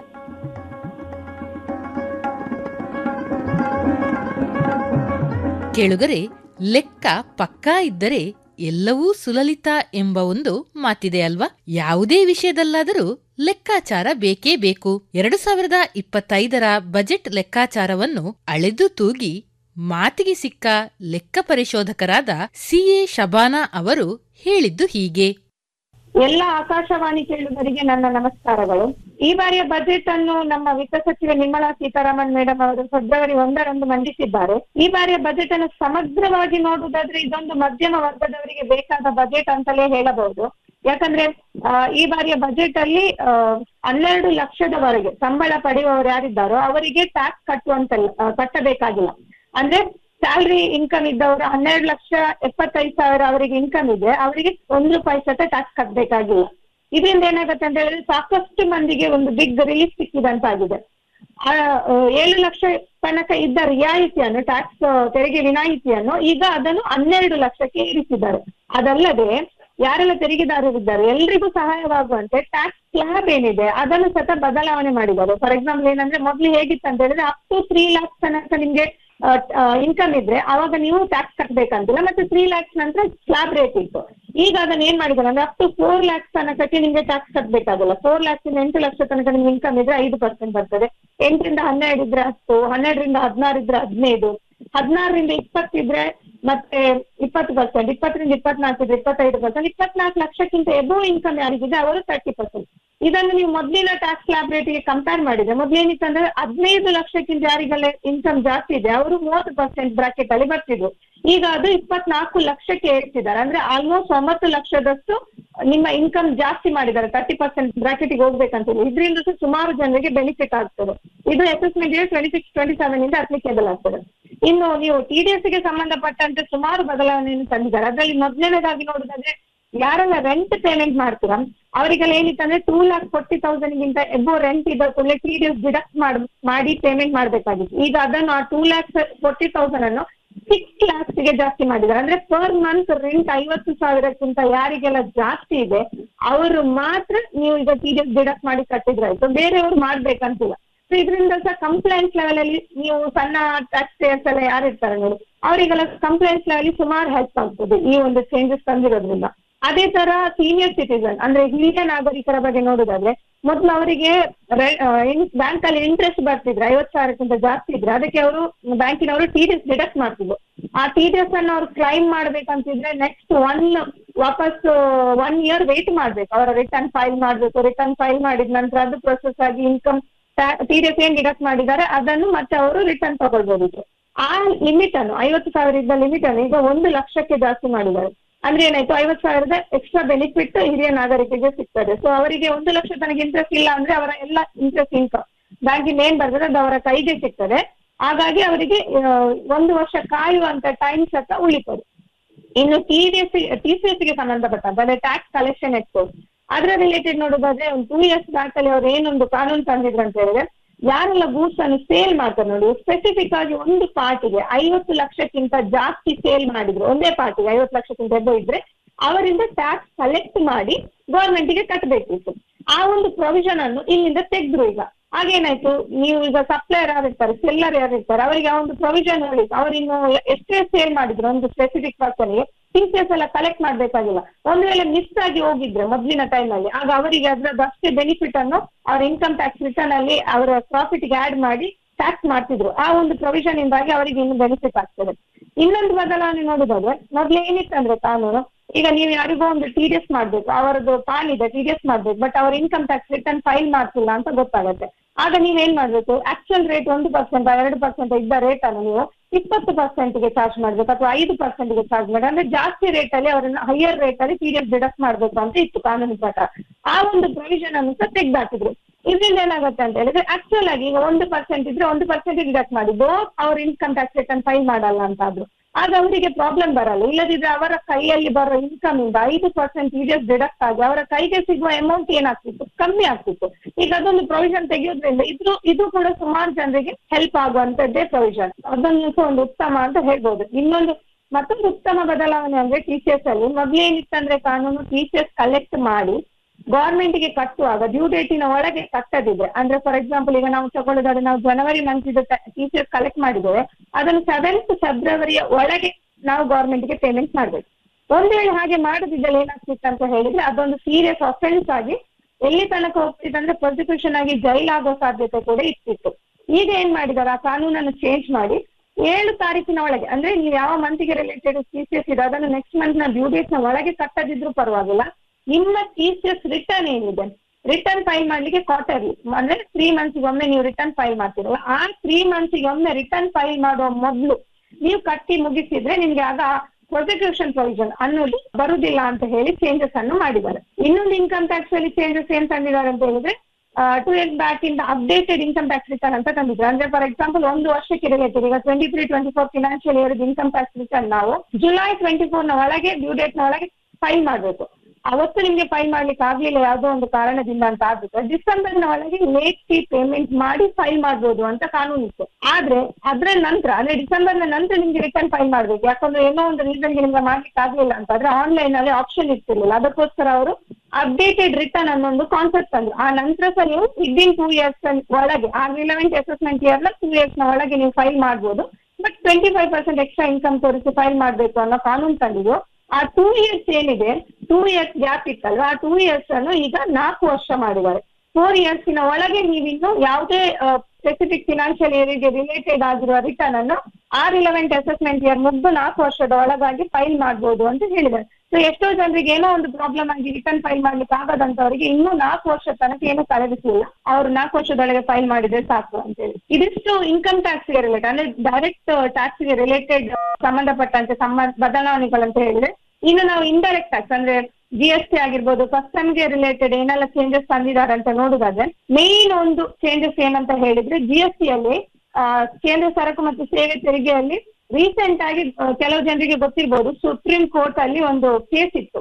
ಕೇಳುಗರೆ ಲೆಕ್ಕ ಪಕ್ಕಾ ಇದ್ದರೆ ಎಲ್ಲವೂ ಸುಲಲಿತ ಎಂಬ ಒಂದು ಮಾತಿದೆ ಅಲ್ವಾ ಯಾವುದೇ ವಿಷಯದಲ್ಲಾದರೂ ಲೆಕ್ಕಾಚಾರ ಬೇಕೇ ಬೇಕು ಎರಡು ಸಾವಿರದ ಇಪ್ಪತ್ತೈದರ ಬಜೆಟ್ ಲೆಕ್ಕಾಚಾರವನ್ನು ಅಳೆದು ತೂಗಿ ಮಾತಿಗೆ ಸಿಕ್ಕ ಲೆಕ್ಕ ಪರಿಶೋಧಕರಾದ ಸಿಎ ಶಬಾನಾ ಅವರು ಹೇಳಿದ್ದು ಹೀಗೆ ಎಲ್ಲ ಆಕಾಶವಾಣಿ ಕೇಳುಗರಿಗೆ ನನ್ನ ನಮಸ್ಕಾರಗಳು ಈ ಬಾರಿಯ ಬಜೆಟ್ ಅನ್ನು ನಮ್ಮ ವಿತ್ತ ಸಚಿವೆ ನಿರ್ಮಲಾ ಸೀತಾರಾಮನ್ ಮೇಡಮ್ ಅವರು ಫೆಬ್ರವರಿ ಒಂದರಂದು ಮಂಡಿಸಿದ್ದಾರೆ ಈ ಬಾರಿಯ ಬಜೆಟ್ ಅನ್ನು ಸಮಗ್ರವಾಗಿ ನೋಡುವುದಾದ್ರೆ ಇದೊಂದು ಮಧ್ಯಮ ವರ್ಗದವರಿಗೆ ಬೇಕಾದ ಬಜೆಟ್ ಅಂತಲೇ ಹೇಳಬಹುದು ಯಾಕಂದ್ರೆ ಆ, ಈ ಬಾರಿಯ ಬಜೆಟ್ ಅಲ್ಲಿ ಆ, ಹನ್ನೆರಡು ಲಕ್ಷದವರೆಗೆ ಸಂಬಳ ಪಡೆಯುವವರು ಯಾರಿದ್ದಾರೋ ಅವರಿಗೆ ಟ್ಯಾಕ್ಸ್ ಕಟ್ಟುವಂತಲ್ಲ ಆ, ಕಟ್ಟಬೇಕಾಗಿಲ್ಲ ಅಂದ್ರೆ ಸ್ಯಾಲ್ರಿ ಇನ್ಕಮ್ ಇದ್ದವರು ಹನ್ನೆರಡು ಲಕ್ಷ ಎಪ್ಪತ್ತೈದು ಸಾವಿರ ಅವರಿಗೆ ಇನ್ಕಮ್ ಇದೆ ಅವರಿಗೆ ಒಂದು ರೂಪಾಯಿ ಸತ ಟ್ಯಾಕ್ಸ್ ಕಟ್ಟಬೇಕಾಗಿಲ್ಲ ಇದರಿಂದ ಏನಾಗುತ್ತೆ ಅಂತ ಹೇಳಿದ್ರೆ ಸಾಕಷ್ಟು ಮಂದಿಗೆ ಒಂದು ಬಿಗ್ ರಿಲೀಫ್ ಸಿಕ್ಕಿದಂತಾಗಿದೆ ಆ, ಆ, ಏಳು ಲಕ್ಷ ತನಕ ಇದ್ದ ರಿಯಾಯಿತಿಯನ್ನು ಟ್ಯಾಕ್ಸ್ ತೆರಿಗೆ ವಿನಾಯಿತಿಯನ್ನು ಈಗ ಅದನ್ನು ಹನ್ನೆರಡು ಲಕ್ಷಕ್ಕೆ ಏರಿಸಿದ್ದಾರೆ ಅದಲ್ಲದೆ ಯಾರೆಲ್ಲ ತೆರಿಗೆದಾರರಿದ್ದಾರೆ ಎಲ್ರಿಗೂ ಸಹಾಯವಾಗುವಂತೆ ಟ್ಯಾಕ್ಸ್ ಸ್ಲ್ಯಾಬ್ ಏನಿದೆ ಅದನ್ನು ಸತ ಬದಲಾವಣೆ ಮಾಡಿದ್ದಾರೆ ಫಾರ್ ಎಕ್ಸಾಂಪಲ್ ಏನಂದ್ರೆ ಮೊದ್ಲು ಹೇಗಿತ್ತು ಅಂತ ಹೇಳಿದ್ರೆ ಅಪ್ ಟು ತ್ರೀ ಲ್ಯಾಕ್ಸ್ ತನಕ ನಿಮ್ಗೆ ಇನ್ಕಮ್ ಇದ್ರೆ ಅವಾಗ ನೀವು ಟ್ಯಾಕ್ಸ್ ಕಟ್ಟಬೇಕಂತಿಲ್ಲ ಮತ್ತೆ ತ್ರೀ ಲ್ಯಾಕ್ಸ್ ನಂತರ ಸ್ಲ್ಯಾಬ್ ರೇಟ್ ಇತ್ತು ಈಗ ಅದನ್ನ ಏನ್ ಮಾಡಿದ್ದಾರೆ ಅಂದ್ರೆ ಅಪ್ ಟು ಫೋರ್ ಲ್ಯಾಕ್ಸ್ ತನಕಕ್ಕೆ ನಿಮ್ಗೆ ಟ್ಯಾಕ್ಸ್ ಕಟ್ಟಬೇಕಾಗಲ್ಲ ಫೋರ್ ಲ್ಯಾಕ್ಸ್ ಇಂದ ಎಂಟು ಲಕ್ಷ ತನಕ ನಿಮ್ಗೆ ಇನ್ಕಮ್ ಇದ್ರೆ ಐದು ಪರ್ಸೆಂಟ್ ಬರ್ತದೆ ಎಂಟರಿಂದ ಹನ್ನೆರಡು ಇದ್ರೆ ಹತ್ತು ಹನ್ನೆರಡರಿಂದ ಹದಿನಾರು ಇದ್ರೆ ಹದಿನೈದು ಹದಿನಾರರಿಂದ ಇಪ್ಪತ್ತಿದ್ರೆ ಮತ್ತೆ ಇಪ್ಪತ್ತು ಪರ್ಸೆಂಟ್ ಇಪ್ಪತ್ತರಿಂದ ಇಪ್ಪತ್ನಾಲ್ಕು ಇದ್ರೆ ಇಪ್ಪತ್ತೈದು ಪರ್ಸೆಂಟ್ ಇಪ್ಪತ್ನಾಲ್ಕು ಲಕ್ಷಕ್ಕಿಂತ ಎಬೋ ಇನ್ಕಮ್ ಯಾರಿಗಿದೆ ಅವರು ತರ್ಟಿ ಪರ್ಸೆಂಟ್ ಇದನ್ನು ನೀವು ಮೊದಲಿನ ಟ್ಯಾಕ್ಸ್ ಸ್ಲ್ಯಾಬ್ ರೇಟ್ಗೆ ಕಂಪೇರ್ ಮಾಡಿದ್ರೆ ಮೊದ್ಲೇನಿತ್ತು ಅಂದ್ರೆ ಹದಿನೈದು ಲಕ್ಷಕ್ಕಿಂತ ಯಾರಿಗೆಲ್ಲ ಇನ್ಕಮ್ ಜಾಸ್ತಿ ಇದೆ ಅವರು ಮೂವತ್ತು ಪರ್ಸೆಂಟ್ ಬ್ರಾಕೆಟ್ ಅಲ್ಲಿ ಬರ್ತಿದ್ರು ಈಗ ಅದು ಇಪ್ಪತ್ನಾಲ್ಕು ಲಕ್ಷಕ್ಕೆ ಏರಿಸಿದ್ದಾರೆ ಅಂದ್ರೆ ಆಲ್ಮೋಸ್ಟ್ ಒಂಬತ್ತು ಲಕ್ಷದಷ್ಟು ನಿಮ್ಮ ಇನ್ಕಮ್ ಜಾಸ್ತಿ ಮಾಡಿದ್ದಾರೆ ತರ್ಟಿ ಪರ್ಸೆಂಟ್ ಬ್ರಾಕೆಟ್ಗೆ ಹೋಗ್ಬೇಕಂತ ಹೇಳಿ ಇದರಿಂದ ಸಹ ಸುಮಾರು ಜನರಿಗೆ ಬೆನಿಫಿಟ್ ಆಗ್ತದೆ ಇದು assessment year twenty six twenty seven ಇಂದ ಅಪ್ಲಿಕೇಬಲ್ ಆಗ್ತದೆ ಇನ್ನು ನೀವು ಟಿ ಡಿ ಎಸ್ ಗೆ ಸಂಬಂಧಪಟ್ಟಂತೆ ಸುಮಾರು ಬದಲಾವಣೆಯನ್ನು ತಂದಿದ್ದಾರೆ ಅದರಲ್ಲಿ ಮೊದಲನೇದಾಗಿ ನೋಡುದಾದ್ರೆ ಯಾರೆಲ್ಲ ರೆಂಟ್ ಪೇಮೆಂಟ್ ಮಾಡ್ತೀರಾ ಅವರಿಗೆಲ್ಲ ಏನಿತ್ತಂದ್ರೆ ಟೂ ಲ್ಯಾಕ್ ಫೋರ್ಟಿ ತೌಸಂಡ್ ಗಿಂತ ಎಬೋ ರೆಂಟ್ ಇದ್ದ ಕೂಡಲೇ ಟಿ ಡಿ ಎಸ್ ಡಿಡಕ್ಟ್ ಮಾಡಿ ಪೇಮೆಂಟ್ ಮಾಡ್ಬೇಕಾಗಿತ್ತು ಈಗ ಅದನ್ನು ಆ ಟೂ ಲ್ಯಾಕ್ ಫೋರ್ಟಿ ತೌಸಂಡ್ ಅನ್ನು ಸಿಕ್ಸ್ ಲ್ಯಾಕ್ಸ್ ಗೆ ಜಾಸ್ತಿ ಮಾಡಿದ್ದಾರೆ ಅಂದ್ರೆ ಪರ್ ಮಂತ್ ರೆಂಟ್ ಐವತ್ತು ಸಾವಿರಕ್ಕಿಂತ ಯಾರಿಗೆಲ್ಲ ಜಾಸ್ತಿ ಇದೆ ಅವರು ಮಾತ್ರ ನೀವು ಈಗ ಟಿ ಡಿ ಎಸ್ ಡಿಡಕ್ಟ್ ಮಾಡಿ ಕಟ್ಟಿದ್ರಾಯ್ತು ಬೇರೆಯವರು ಮಾಡ್ಬೇಕಂತಿಲ್ಲ ಸೊ ಇದರಿಂದ ಸಹ ಕಂಪ್ಲೇಂಟ್ ಲೆವೆಲ್ ಅಲ್ಲಿ ನೀವು ಸಣ್ಣ ಟ್ಯಾಕ್ಸ್ ಪೇಯರ್ಸ್ ಎಲ್ಲ ಯಾರು ಇರ್ತಾರೆ ನೋಡಿ ಅವರಿಗೆಲ್ಲ ಕಂಪ್ಲೇಂಟ್ ಲೆವೆಲ್ ಸುಮಾರು ಹೆಲ್ಪ್ ಆಗ್ತದೆ ಈ ಒಂದು ಚೇಂಜಸ್ ತಂದಿರೋದ್ರಿಂದ ಅದೇ ತರ ಸೀನಿಯರ್ ಸಿಟಿಸನ್ ಅಂದ್ರೆ ಹಿರಿಯ ನಾಗರಿಕರ ಬಗ್ಗೆ ನೋಡುದಾದ್ರೆ ಮೊದ್ಲು ಅವರಿಗೆ ಬ್ಯಾಂಕ್ ಅಲ್ಲಿ ಇಂಟ್ರೆಸ್ಟ್ ಬರ್ತಿದ್ರೆ ಐವತ್ತು ಸಾವಿರಕ್ಕಿಂತ ಜಾಸ್ತಿ ಇದ್ರೆ ಅದಕ್ಕೆ ಅವರು ಬ್ಯಾಂಕಿನವರು ಟಿ ಡಿ ಎಸ್ ಡಿಡಕ್ಟ್ ಮಾಡ್ತಿದ್ರು ಆ ಟಿ ಡಿ ಎಸ್ ಅನ್ನು ಅವ್ರು ಕ್ಲೈಮ್ ಮಾಡ್ಬೇಕಂತಿದ್ರೆ ನೆಕ್ಸ್ಟ್ ಒನ್ ವಾಪಸ್ ಒನ್ ಇಯರ್ ವೇಟ್ ಮಾಡ್ಬೇಕು ಅವರ ರಿಟರ್ನ್ ಫೈಲ್ ಮಾಡ್ಬೇಕು ರಿಟರ್ನ್ ಫೈಲ್ ಮಾಡಿದ ನಂತರ ಅದು ಪ್ರೊಸೆಸ್ ಆಗಿ ಇನ್ಕಮ್ ಟಿ ಡಿ ಎಸ್ ಏನ್ ಡಿಡಕ್ಟ್ ಮಾಡಿದ್ದಾರೆ ಅದನ್ನು ಮತ್ತೆ ಅವರು ರಿಟರ್ನ್ ತಗೊಳ್ಬಹುದು ಆ ಲಿಮಿಟ್ ಅನ್ನು ಐವತ್ತು ಸಾವಿರ ಇದ್ದ ಲಿಮಿಟ್ ಅನ್ನು ಈಗ ಒಂದು ಲಕ್ಷಕ್ಕೆ ಜಾಸ್ತಿ ಮಾಡಿದ್ದಾರೆ ಅಂದ್ರೆ ಏನಾಯ್ತು ಐವತ್ತು ಸಾವಿರದ ಎಕ್ಸ್ಟ್ರಾ ಬೆನಿಫಿಟ್ ಹಿರಿಯ ನಾಗರಿಕರಿಗೆ ಸಿಗ್ತದೆ ಸೊ ಅವರಿಗೆ ಒಂದು ಲಕ್ಷ ತನಕ ಇಂಟ್ರೆಸ್ಟ್ ಇಲ್ಲ ಅಂದ್ರೆ ಅವರ ಎಲ್ಲ ಇಂಟ್ರೆಸ್ಟ್ ಇನ್ಕಮ್ ಬ್ಯಾಂಕಿಂದ ಏನ್ ಬರ್ತದೆ ಅದು ಅವರ ಕೈಗೆ ಸಿಗ್ತದೆ ಹಾಗಾಗಿ ಅವರಿಗೆ ಆ, ಒಂದು ವರ್ಷ ಕಾಯುವಂತ ಟೈಮ್ ಸಹ ಉಳಿತದೆ ಇನ್ನು T D S T C S ಗೆ ಸಂಬಂಧಪಟ್ಟಂತೆ ಅಂದ್ರೆ ಟ್ಯಾಕ್ಸ್ ಕಲೆಕ್ಷನ್ ಎಕ್ಸ್ಪೋರ್ಟ್ ಅದರ ರಿಲೇಟೆಡ್ ನೋಡೋದಾದ್ರೆ ಒಂದು ಟೂ ಇಯರ್ಸ್ ಬ್ಯಾಕ್ ಅಲ್ಲಿ ಅವ್ರು ಏನೊಂದು ಕಾನೂನು ತಂದಿದ್ರು ಅಂತ ಹೇಳಿದ್ರೆ ಯಾರೆಲ್ಲ ಗೂಡ್ಸ್ ಅನ್ನು ಸೇಲ್ ಮಾಡ್ತಾರೆ ನೋಡಿ ಸ್ಪೆಸಿಫಿಕ್ ಆಗಿ ಒಂದು ಪಾರ್ಟಿಗೆ ಐವತ್ತು ಲಕ್ಷಕ್ಕಿಂತ ಜಾಸ್ತಿ ಸೇಲ್ ಮಾಡಿದ್ರು ಒಂದೇ ಪಾರ್ಟಿಗೆ ಐವತ್ತು ಲಕ್ಷಕ್ಕಿಂತ ಎಬ್ಬ ಇದ್ರೆ ಅವರಿಂದ ಟ್ಯಾಕ್ಸ್ ಕಲೆಕ್ಟ್ ಮಾಡಿ ಗೌರ್ಮೆಂಟ್ ಗೆ ಕಟ್ಟಬೇಕಿತ್ತು ಆ ಒಂದು ಪ್ರೊವಿಷನ್ ಅನ್ನು ಇಲ್ಲಿಂದ ತೆಗೆದ್ರು ಈಗ ಹಾಗೇನಾಯ್ತು ನೀವು ಈಗ ಸಪ್ಲೈಯರ್ ಯಾರಿರ್ತಾರೆ ಸೆಲ್ಲರ್ ಯಾರಿರ್ತಾರೆ ಅವರಿಗೆ ಆ ಒಂದು ಪ್ರೊವಿಷನ್ ಹೇಳಿತ್ತು ಅವ್ರು ಇನ್ನು ಎಷ್ಟೇ ಸೇಲ್ ಮಾಡಿದ್ರು ಒಂದು ಸ್ಪೆಸಿಫಿಕ್ ಪರ್ಸನ್ಗೆ ಟಿಸಿಎಸ್ ಎಲ್ಲ ಕಲೆಕ್ಟ್ ಮಾಡ್ಬೇಕಾಗಿಲ್ಲ ಒಂದು ವೇಳೆ ಮಿಸ್ ಆಗಿ ಹೋಗಿದ್ರೆ ಮೊದಲಿನ ಟೈಮ್ ಅಲ್ಲಿ ಆಗ ಅವರಿಗೆ ಅದ್ರದ್ದು ಅಷ್ಟೇ ಬೆನಿಫಿಟ್ ಅನ್ನು ಅವ್ರ ಇನ್ಕಮ್ ಟ್ಯಾಕ್ಸ್ ರಿಟರ್ನ್ ಅಲ್ಲಿ ಅವರ ಪ್ರಾಫಿಟ್ ಗೆ ಆಡ್ ಮಾಡಿ ಟ್ಯಾಕ್ಸ್ ಮಾಡ್ತಿದ್ರು ಆ ಒಂದು ಪ್ರೊವಿಷನ್ ಇಂದಾಗಿ ಅವರಿಗೆ ಇನ್ನು ಬೆನಿಫಿಟ್ ಆಗ್ತದೆ ಇನ್ನೊಂದು ಬದಲಾವಣೆ ನೋಡುದಾದ್ರೆ ಮೊದ್ಲು ಏನಿತ್ತಂದ್ರೆ ಕಾನೂನು ಈಗ ನೀವು ಯಾರಿಗೋ ಒಂದು ಟಿ ಡಿ ಎಸ್ ಮಾಡ್ಬೇಕು ಅವರದ್ದು ಪಾನ್ ಇದೆ ಟಿ ಡಿ ಎಸ್ ಮಾಡ್ಬೇಕು ಬಟ್ ಅವ್ರ ಇನ್ಕಮ್ ಟ್ಯಾಕ್ಸ್ ರಿಟರ್ನ್ ಫೈಲ್ ಮಾಡ್ತಿಲ್ಲ ಅಂತ ಗೊತ್ತಾಗುತ್ತೆ ಆಗ ನೀವೇನ್ ಮಾಡ್ಬೇಕು ಆಕ್ಚುಯಲ್ ರೇಟ್ ಒಂದು ಪರ್ಸೆಂಟ್ ಎರಡು ಪರ್ಸೆಂಟ್ ಇದ್ದ ರೇಟ್ ಅನ್ನು ನೀವು ಇಪ್ಪತ್ತು ಪರ್ಸೆಂಟ್ ಗೆ ಚಾರ್ಜ್ ಮಾಡ್ಬೇಕು ಅಥವಾ ಐದು ಪರ್ಸೆಂಟ್ ಗೆ ಚಾರ್ಜ್ ಮಾಡಿ ಅಂದ್ರೆ ಜಾಸ್ತಿ ರೇಟ್ ಅಲ್ಲಿ ಅವರನ್ನ ಹೈಯರ್ ರೇಟ್ ಅಲ್ಲಿ ಟಿ ಡಿ ಎಸ್ ಡಿಡಕ್ಟ್ ಮಾಡ್ಬೇಕು ಅಂತ ಇತ್ತು ಕಾನೂನು ಪ್ರಕಾರ ಆ ಒಂದು ಪ್ರೊವಿಷನ್ ಅನ್ನು ಸಹ ತೆಗ್ದಾಕಿದ್ರು ಇದರಿಂದ ಏನಾಗುತ್ತೆ ಅಂತ ಹೇಳಿದ್ರೆ ಆಕ್ಚುಯಲ್ ಆಗಿ ಈಗ ಒಂದು ಪರ್ಸೆಂಟ್ ಇದ್ರೆ ಒಂದು ಪರ್ಸೆಂಟ್ ಡಿಡಕ್ಟ್ ಮಾಡಿ ಬೋತ್ ಅವ್ರ ಇನ್ಕಮ್ ಟ್ಯಾಕ್ಸ್ ರಿಟರ್ನ್ ಫೈಲ್ ಮಾಡಲ್ಲ ಅಂತ ಆದ್ರು ಆಗ ಅವರಿಗೆ ಪ್ರಾಬ್ಲಮ್ ಬರಲ್ಲ ಇಲ್ಲದಿದ್ರೆ ಅವರ ಕೈಯಲ್ಲಿ ಬರೋ ಇನ್ಕಮ್ ಇಂದ ಐದು ಪರ್ಸೆಂಟ್ ಇಡಿಎಸ್ ಡಿಡಕ್ಟ್ ಆಗಿ ಅವರ ಕೈಗೆ ಸಿಗುವ ಅಮೌಂಟ್ ಏನಾಗ್ತಿತ್ತು ಕಮ್ಮಿ ಆಗ್ತಿತ್ತು ಈಗ ಅದೊಂದು ಪ್ರೊವಿಷನ್ ತೆಗೆಯೋದ್ರಿಂದ ಇದು ಇದು ಕೂಡ ಸುಮಾರು ಜನರಿಗೆ ಹೆಲ್ಪ್ ಆಗುವಂತದ್ದೇ ಪ್ರೊವಿಷನ್ ಅದನ್ನು ಸಹ ಒಂದು ಉತ್ತಮ ಅಂತ ಹೇಳ್ಬೋದು ಇನ್ನೊಂದು ಮತ್ತೊಂದು ಉತ್ತಮ ಬದಲಾವಣೆ ಅಂದ್ರೆ ಟೀಚರ್ಸ್ ಅಲ್ಲಿ ಮೊದ್ಲೇನಿತ್ತಂದ್ರೆ ಕಾನೂನು ಟೀಚರ್ಸ್ ಕಲೆಕ್ಟ್ ಮಾಡಿ ಗೌರ್ಮೆಂಟ್ ಗೆ ಕಟ್ಟುವಾಗ ಡ್ಯೂ ಡೇಟಿನ ಒಳಗೆ ಕಟ್ಟದಿದ್ರೆ ಅಂದ್ರೆ ಫಾರ್ ಎಕ್ಸಾಂಪಲ್ ಈಗ ನಾವು ತಗೊಳ್ಳೋದಾದ್ರೆ ನಾವು ಜನವರಿ ಮಂತ್ ಟೀಚರ್ಸ್ ಕಲೆಕ್ಟ್ ಮಾಡಿದ್ದೇವೆ ಅದನ್ನು ಸೆವೆಂತ್ ಫೆಬ್ರವರಿಯ ಒಳಗೆ ನಾವು ಗೌರ್ಮೆಂಟ್ ಗೆ ಪೇಮೆಂಟ್ ಮಾಡ್ಬೇಕು ಒಂದ್ ವೇಳೆ ಹಾಗೆ ಮಾಡದಿದ್ದಲ್ಲಿ ಏನಾಗ್ತಿತ್ತು ಅಂತ ಹೇಳಿದ್ರೆ ಅದೊಂದು ಸೀರಿಯಸ್ ಅಫೆನ್ಸ್ ಆಗಿ ಎಲ್ಲಿ ತನಕ ಹೋಗ್ತಿತ್ತು ಅಂದ್ರೆ ಪ್ರಾಸಿಕ್ಯೂಷನ್ ಆಗಿ ಜೈಲ್ ಆಗೋ ಸಾಧ್ಯತೆ ಕೂಡ ಇರ್ತಿತ್ತು ಈಗ ಏನ್ ಮಾಡಿದಾರೆ ಆ ಕಾನೂನನ್ನು ಚೇಂಜ್ ಮಾಡಿ ಏಳು ತಾರೀಕಿನ ಒಳಗೆ ಅಂದ್ರೆ ನೀವು ಯಾವ ಮಂತ್ಗೆ ರಿಲೇಟೆಡ್ ಸಿ ಸಿ ಎಸ್ ಇದೆ ಅದನ್ನು ನೆಕ್ಸ್ಟ್ ಮಂತ್ ನ ಡ್ಯೂ ಡೇಟ್ ನ ಒಳಗೆ ಕಟ್ಟದಿದ್ರು ಪರವಾಗಿಲ್ಲ ನಿಮ್ಮ ಟಿ ಸಿ ಎಸ್ ರಿಟರ್ನ್ ಏನಿದೆ ರಿಟರ್ನ್ ಫೈಲ್ ಮಾಡ್ಲಿಕ್ಕೆ ಕ್ವಾರ್ಟರ್ಲಿ ಅಂದ್ರೆ ತ್ರೀ ಮಂತ್ಸ್ ಒಮ್ಮೆ ನೀವು ರಿಟರ್ನ್ ಫೈಲ್ ಮಾಡ್ತೀರಲ್ಲ ಆ ತ್ರೀ ಮಂತ್ಸ್ ಒಮ್ಮೆ ರಿಟರ್ನ್ ಫೈಲ್ ಮಾಡುವ ಮೊದಲು ನೀವು ಕಟ್ಟಿ ಮುಗಿಸಿದ್ರೆ ನಿಮ್ಗೆ ಆಗ ಪ್ರೊಸಿಕ್ಯೂಷನ್ ಪ್ರೊವಿಷನ್ ಅನ್ನೋದು ಬರುದಿಲ್ಲ ಅಂತ ಹೇಳಿ ಚೇಂಜಸ್ ಅನ್ನು ಮಾಡಿದ್ದಾರೆ ಇನ್ನೊಂದು ಇನ್ಕಮ್ ಟ್ಯಾಕ್ಸ್ ಅಲ್ಲಿ ಚೇಂಜಸ್ ಏನ್ ತಂದಿದ್ದಾರೆ ಅಂತ ಹೇಳಿದ್ರೆ ಟೂ ಇಯರ್ಸ್ ಬ್ಯಾಕ್ ಇಂದ ಅಪ್ಡೇಟೆಡ್ ಇನ್ಕಮ್ ಟ್ಯಾಕ್ಸ್ ರಿಟರ್ನ್ ಅಂತ ತಂದಿದ್ರು ಅಂದ್ರೆ ಫಾರ್ ಎಕ್ಸಾಂಪಲ್ ಒಂದು ವರ್ಷಕ್ಕೆ ರಿಲೇಟೆಡ್ ಈಗ twenty three twenty four financial year income tax return ನಾವು ಜುಲೈ ಟ್ವೆಂಟಿ ಫೋರ್ ನ ಒಳಗೆ ಡ್ಯೂ ಡೇಟ್ ನ ಒಳಗೆ ಫೈಲ್ ಮಾಡಬೇಕು ಅವತ್ತು ನಿಮ್ಗೆ ಫೈಲ್ ಮಾಡ್ಲಿಕ್ಕೆ ಆಗ್ಲಿಲ್ಲ ಯಾವುದೋ ಒಂದು ಕಾರಣದಿಂದ ಅಂತ ಆಗುತ್ತೆ ಡಿಸೆಂಬರ್ ನ ಒಳಗೆ ಲೇಟ್ ಫೀ ಪೇಮೆಂಟ್ ಮಾಡಿ ಫೈಲ್ ಮಾಡ್ಬೋದು ಅಂತ ಕಾನೂನು ಇತ್ತು ಆದ್ರೆ ಅದ್ರ ನಂತರ ಅಂದ್ರೆ ಡಿಸೆಂಬರ್ ನ ನಂತರ ನಿಮ್ಗೆ ರಿಟರ್ನ್ ಫೈಲ್ ಮಾಡ್ಬೇಕು ಯಾಕಂದ್ರೆ ಏನೋ ಒಂದು ರೀಸನ್ ಗೆ ನಿಮ್ಗೆ ಮಾಡ್ಲಿಕ್ಕೆ ಆಗ್ಲಿಲ್ಲ ಅಂತಂದ್ರೆ ಆನ್ಲೈನ್ ಅಲ್ಲಿ ಆಪ್ಷನ್ ಇರ್ತಿರ್ಲಿಲ್ಲ ಅದಕ್ಕೋಸ್ಕರ ಅವರು ಅಪ್ಡೇಟೆಡ್ ರಿಟರ್ನ್ ಅನ್ನೊಂದು ಕಾನ್ಸೆಪ್ಟ್ ತಂದ್ರು ಆ ನಂತರ ಸಹ ನೀವು ವಿದಿನ್ ಟೂ ಇಯರ್ಸ್ ಒಳಗೆ ಆ ರಿಲೆವೆಂಟ್ ಅಸೆಸ್ಮೆಂಟ್ ಇಯರ್ ನ ಟೂ ಇಯರ್ಸ್ ನ ಒಳಗೆ ನೀವು ಫೈಲ್ ಮಾಡ್ಬೋದು but twenty five percent extra income ತೋರಿಸಿ ಫೈಲ್ ಮಾಡ್ಬೇಕು ಅನ್ನೋ ಕಾನೂನು ತಂದಿದ್ದು ಆ ಟೂ ಇಯರ್ಸ್ ಏನಿದೆ ಟೂ ಇಯರ್ಸ್ ಗ್ಯಾಪ್ ಇತ್ತಲ್ವಾ ಆ ಟೂ ಇಯರ್ಸ್ ಅನ್ನು ಈಗ ನಾಲ್ಕು ವರ್ಷ ಮಾಡಿದ್ದಾರೆ ಫೋರ್ ಇಯರ್ಸಿನ ಒಳಗೆ ನೀವಿನ್ನು ಯಾವುದೇ ಸ್ಪೆಸಿಫಿಕ್ ಫಿನಾನ್ಷಿಯಲ್ ಇಯರ್ಗೆ ರಿಲೇಟೆಡ್ ಆಗಿರುವ ರಿಟರ್ನ್ ಅನ್ನು ಆ ರಿಲೆವೆಂಟ್ ಅಸೆಸ್ಮೆಂಟ್ ಇಯರ್ ಮುಗ್ದು ನಾಲ್ಕು ವರ್ಷದ ಒಳಗಾಗಿ ಫೈಲ್ ಮಾಡ್ಬೋದು ಅಂತ ಹೇಳಿದ್ದಾರೆ ಸೊ ಎಷ್ಟೋ ಜನರಿಗೆ ಏನೋ ಒಂದು ಪ್ರಾಬ್ಲಮ್ ಆಗಿ ರಿಟರ್ನ್ ಫೈಲ್ ಮಾಡ್ಲಿಕ್ಕೆ ಆಗದಂತವರಿಗೆ ಇನ್ನೂ ನಾಲ್ಕು ವರ್ಷ ತನಕ ಏನು ತಲೆಬಿಸಿಲ್ಲ ಅವರು ನಾಲ್ಕು ವರ್ಷದೊಳಗೆ ಫೈಲ್ ಮಾಡಿದ್ರೆ ಸಾಕು ಅಂತ ಹೇಳಿ ಇದಿಷ್ಟು ಇನ್ಕಮ್ ಟ್ಯಾಕ್ಸ್ ಗೆ ರಿಲೇಟೆಡ್ ಅಂದ್ರೆ ಡೈರೆಕ್ಟ್ ಟ್ಯಾಕ್ಸ್ ಗೆ ರಿಲೇಟೆಡ್ ಸಂಬಂಧಪಟ್ಟಂತೆ ಸಂಬಂಧ ಬದಲಾವಣೆಗಳಂತ ಹೇಳಿದ್ರೆ ಇನ್ನು ನಾವು ಇಂಡೈರೆಕ್ಟ್ ಟ್ಯಾಕ್ಸ್ ಅಂದ್ರೆ ಜಿ ಎಸ್ ಟಿ ಆಗಿರ್ಬೋದು ಕಸ್ಟಮ್ ಗೆ ರಿಲೇಟೆಡ್ ಏನೆಲ್ಲ ಚೇಂಜಸ್ ತಂದಿದ್ದಾರೆ ಅಂತ ನೋಡುದಾದ್ರೆ ಮೇನ್ ಒಂದು ಚೇಂಜಸ್ ಏನಂತ ಹೇಳಿದ್ರೆ ಜಿ ಎಸ್ ಟಿ ಅಲ್ಲಿ ಆ, ಕೇಂದ್ರ ಸರಕು ಮತ್ತು ಸೇವೆ ತೆರಿಗೆಯಲ್ಲಿ ರೀಸೆಂಟ್ ಆಗಿ ಆ, ಕೆಲವು ಜನರಿಗೆ ಗೊತ್ತಿರ್ಬೋದು ಸುಪ್ರೀಂ ಕೋರ್ಟ್ ಅಲ್ಲಿ ಒಂದು ಕೇಸ್ ಇತ್ತು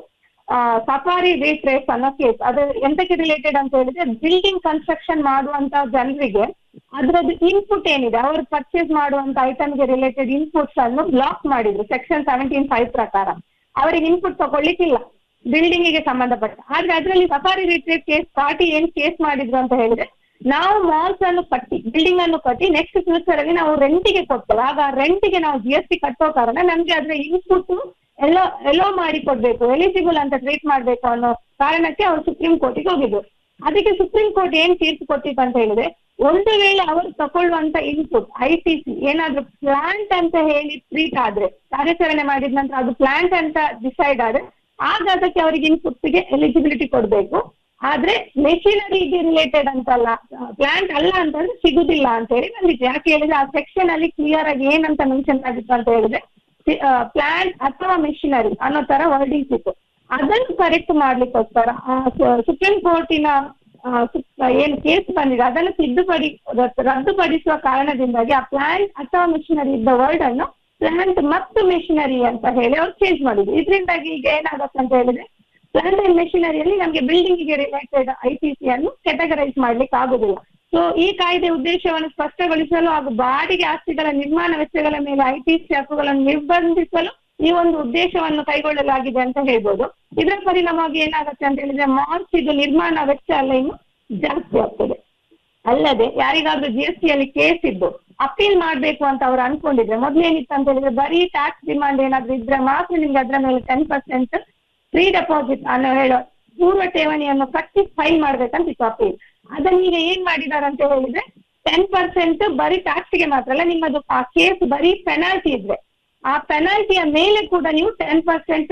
ಸಫಾರಿ ರೇಟ್ ರೇಸ್ ಅನ್ನೋ ಕೇಸ್ ಅದು ಎಂತಕ್ಕೆ ರಿಲೇಟೆಡ್ ಅಂತ ಹೇಳಿದ್ರೆ ಬಿಲ್ಡಿಂಗ್ ಕನ್ಸ್ಟ್ರಕ್ಷನ್ ಮಾಡುವಂತ ಜನರಿಗೆ ಅದರದ್ದು ಇನ್ಪುಟ್ ಏನಿದೆ ಅವರು ಪರ್ಚೇಸ್ ಮಾಡುವಂತ ಐಟಮ್ಗೆ ರಿಲೇಟೆಡ್ ಇನ್ಪುಟ್ಸ್ ಅನ್ನು ಬ್ಲಾಕ್ ಮಾಡಿದ್ರು ಸೆಕ್ಷನ್ ಸೆವೆಂಟೀನ್ ಫೈವ್ ಪ್ರಕಾರ ಅವರಿಗೆ ಇನ್ಪುಟ್ ತಗೊಳ್ಳಿಕ್ಕಿಲ್ಲ ಬಿಲ್ಡಿಂಗ್ ಗೆ ಸಂಬಂಧಪಟ್ಟ ಆದ್ರೆ ಅದರಲ್ಲಿ ಸಫಾರಿ ರಿಟ್ರೀಟ್ ಕೇಸ್ ಪಾರ್ಟಿ ಏನ್ ಕೇಸ್ ಮಾಡಿದ್ರು ಅಂತ ಹೇಳಿದ್ರೆ ನಾವು ಮಾಲ್ಸ್ ಅನ್ನು ಕಟ್ಟಿ ಬಿಲ್ಡಿಂಗ್ ಅನ್ನು ಕಟ್ಟಿ ನೆಕ್ಸ್ಟ್ ಫ್ಯೂಚರ್ ಅಲ್ಲಿ ನಾವು ರೆಂಟಿಗೆ ಕೊಡ್ತೇವೆ ಆಗ ರೆಂಟಿಗೆ ನಾವು ಜಿ ಎಸ್ ಟಿ ಕಟ್ಟೋ ಕಾರಣ ನಮ್ಗೆ ಅದ್ರ ಇನ್ಪುಟ್ ಎಲ್ಲೋ ಎಲ್ಲೋ ಮಾಡಿ ಕೊಡ್ಬೇಕು ಎಲಿಜಿಬಲ್ ಅಂತ ಟ್ರೀಟ್ ಮಾಡ್ಬೇಕು ಅನ್ನೋ ಕಾರಣಕ್ಕೆ ಅವರು ಸುಪ್ರೀಂ ಕೋರ್ಟಿಗೆ ಹೋಗಿದ್ರು ಅದಕ್ಕೆ ಸುಪ್ರೀಂ ಕೋರ್ಟ್ ಏನ್ ತೀರ್ಪು ಕೊಟ್ಟಿತ್ತು ಅಂತ ಹೇಳಿದ್ರೆ ಒಂದು ವೇಳೆ ಅವರು ತಗೊಳ್ಳುವಂತ ಇನ್ಪುಟ್ ಐ ಟಿ ಸಿ ಏನಾದ್ರೂ ಪ್ಲಾಂಟ್ ಅಂತ ಹೇಳಿ ಟ್ರೀಟ್ ಆದ್ರೆ ಕಾರ್ಯಾಚರಣೆ ಮಾಡಿದ ನಂತರ ಅದು ಪ್ಲಾಂಟ್ ಅಂತ ಡಿಸೈಡ್ ಆದ್ರೆ ಆಗ ಅದಕ್ಕೆ ಅವರಿಗೆ ಇನ್ಪುಟ್ ಗೆ ಎಲಿಜಿಬಿಲಿಟಿ ಕೊಡ್ಬೇಕು ಆದ್ರೆ ಮೆಷಿನರಿಗೆ ರಿಲೇಟೆಡ್ ಅಂತಲ್ಲ ಪ್ಲಾಂಟ್ ಅಲ್ಲ ಅಂತಂದ್ರೆ ಸಿಗುದಿಲ್ಲ ಅಂತ ಹೇಳಿ ಬಂದಿತ್ತು ಯಾಕೆ ಹೇಳಿದ್ರೆ ಆ ಸೆಕ್ಷನ್ ಅಲ್ಲಿ ಕ್ಲಿಯರ್ ಆಗಿ ಏನಂತ ಮೆನ್ಷನ್ ಆಗಿತ್ತು ಅಂತ ಹೇಳಿದ್ರೆ ಪ್ಲಾಂಟ್ ಅಥವಾ ಮೆಷಿನರಿ ಅನ್ನೋ ತರ ವರ್ಡಿಂಗ್ಸ್ ಇತ್ತು ಅದನ್ನು ಕರೆಕ್ಟ್ ಮಾಡ್ಲಿಕ್ಕೋಸ್ಕರ ಸುಪ್ರೀಂ ಕೋರ್ಟಿನ ಏನು ಕೇಸ್ ಬಂದಿದೆ ಅದನ್ನು ತಿದ್ದುಪಡಿ ರದ್ದುಪಡಿಸುವ ಕಾರಣದಿಂದಾಗಿ ಆ ಪ್ಲಾಂಟ್ ಅಥವಾ ಮೆಷಿನರಿ ಇದ್ದ ವರ್ಡ್ ಅನ್ನು ಪ್ಲಾಂಟ್ ಮತ್ತು ಮೆಷಿನರಿ ಅಂತ ಹೇಳಿ ಅವ್ರು ಚೇಂಜ್ ಮಾಡಿದ್ರು ಇದರಿಂದಾಗಿ ಈಗ ಏನಾಗುತ್ತೆ ಅಂತ ಹೇಳಿದ್ರೆ ಪ್ಲಾಂಟ್ ಅಂಡ್ ಮೆಷಿನರಿಯಲ್ಲಿ ನಮಗೆ ಬಿಲ್ಡಿಂಗ್ ಗೆ ರಿಲೇಟೆಡ್ ಐ ಟಿ ಸಿ ಅನ್ನು ಕೆಟಗರೈಸ್ ಮಾಡ್ಲಿಕ್ಕೆ ಆಗುದಿಲ್ಲ ಸೊ ಈ ಕಾಯ್ದೆ ಉದ್ದೇಶವನ್ನು ಸ್ಪಷ್ಟಗೊಳಿಸಲು ಹಾಗೂ ಬಾಡಿಗೆ ಆಸ್ತಿಗಳ ನಿರ್ಮಾಣ ವೆಚ್ಚಗಳ ಮೇಲೆ ಐ ಟಿ ಸಿ ಹಕ್ಕುಗಳನ್ನು ನಿರ್ಬಂಧಿಸಲು ಈ ಒಂದು ಉದ್ದೇಶವನ್ನು ಕೈಗೊಳ್ಳಲಾಗಿದೆ ಅಂತ ಹೇಳ್ಬೋದು ಇದರ ಪರಿಣಾಮವಾಗಿ ಏನಾಗುತ್ತೆ ಅಂತ ಹೇಳಿದ್ರೆ ಮಾರ್ಚ್ ಇದು ನಿರ್ಮಾಣ ವೆಚ್ಚ ಎಲ್ಲ ಇನ್ನು ಜಾಸ್ತಿ ಆಗ್ತದೆ ಅಲ್ಲದೆ ಯಾರಿಗಾದ್ರೂ ಜಿ ಎಸ್ ಟಿ ಅಲ್ಲಿ ಕೇಸ್ ಇದ್ದು ಅಪೀಲ್ ಮಾಡ್ಬೇಕು ಅಂತ ಅವ್ರು ಅನ್ಕೊಂಡಿದ್ರೆ ಮೊದ್ಲೇನಿತ್ತು ಅಂತ ಹೇಳಿದ್ರೆ ಬರೀ ಟ್ಯಾಕ್ಸ್ ಡಿಮಾಂಡ್ ಏನಾದ್ರೂ ಇದ್ರೆ ಮಾತ್ರ ನಿಮ್ಗೆ ಅದ್ರ ಮೇಲೆ ಟೆನ್ ಪರ್ಸೆಂಟ್ ಫ್ರೀ ಡೆಪಾಸಿಟ್ ಅನ್ನೋ ಹೇಳೋ ಪೂರ್ವ ಠೇವಣಿಯನ್ನು ಕಟ್ಟಿ ಫೈಲ್ ಮಾಡ್ಬೇಕಂತ ಇತ್ತು ಅಪೀಲ್ ಅದನ್ನ ಈಗ ಏನ್ ಮಾಡಿದಾರೆ ಅಂತ ಹೇಳಿದ್ರೆ ಟೆನ್ ಪರ್ಸೆಂಟ್ ಬರೀ ಟ್ಯಾಕ್ಸ್ಗೆ ಮಾತ್ರ ಅಲ್ಲ ನಿಮ್ಮದು ಆ ಕೇಸ್ ಬರೀ ಪೆನಾಲ್ಟಿ ಇದ್ರೆ ಆ ಪೆನಾಲ್ಟಿಯ ಮೇಲೆ ಕೂಡ ನೀವು ಟೆನ್ ಪರ್ಸೆಂಟ್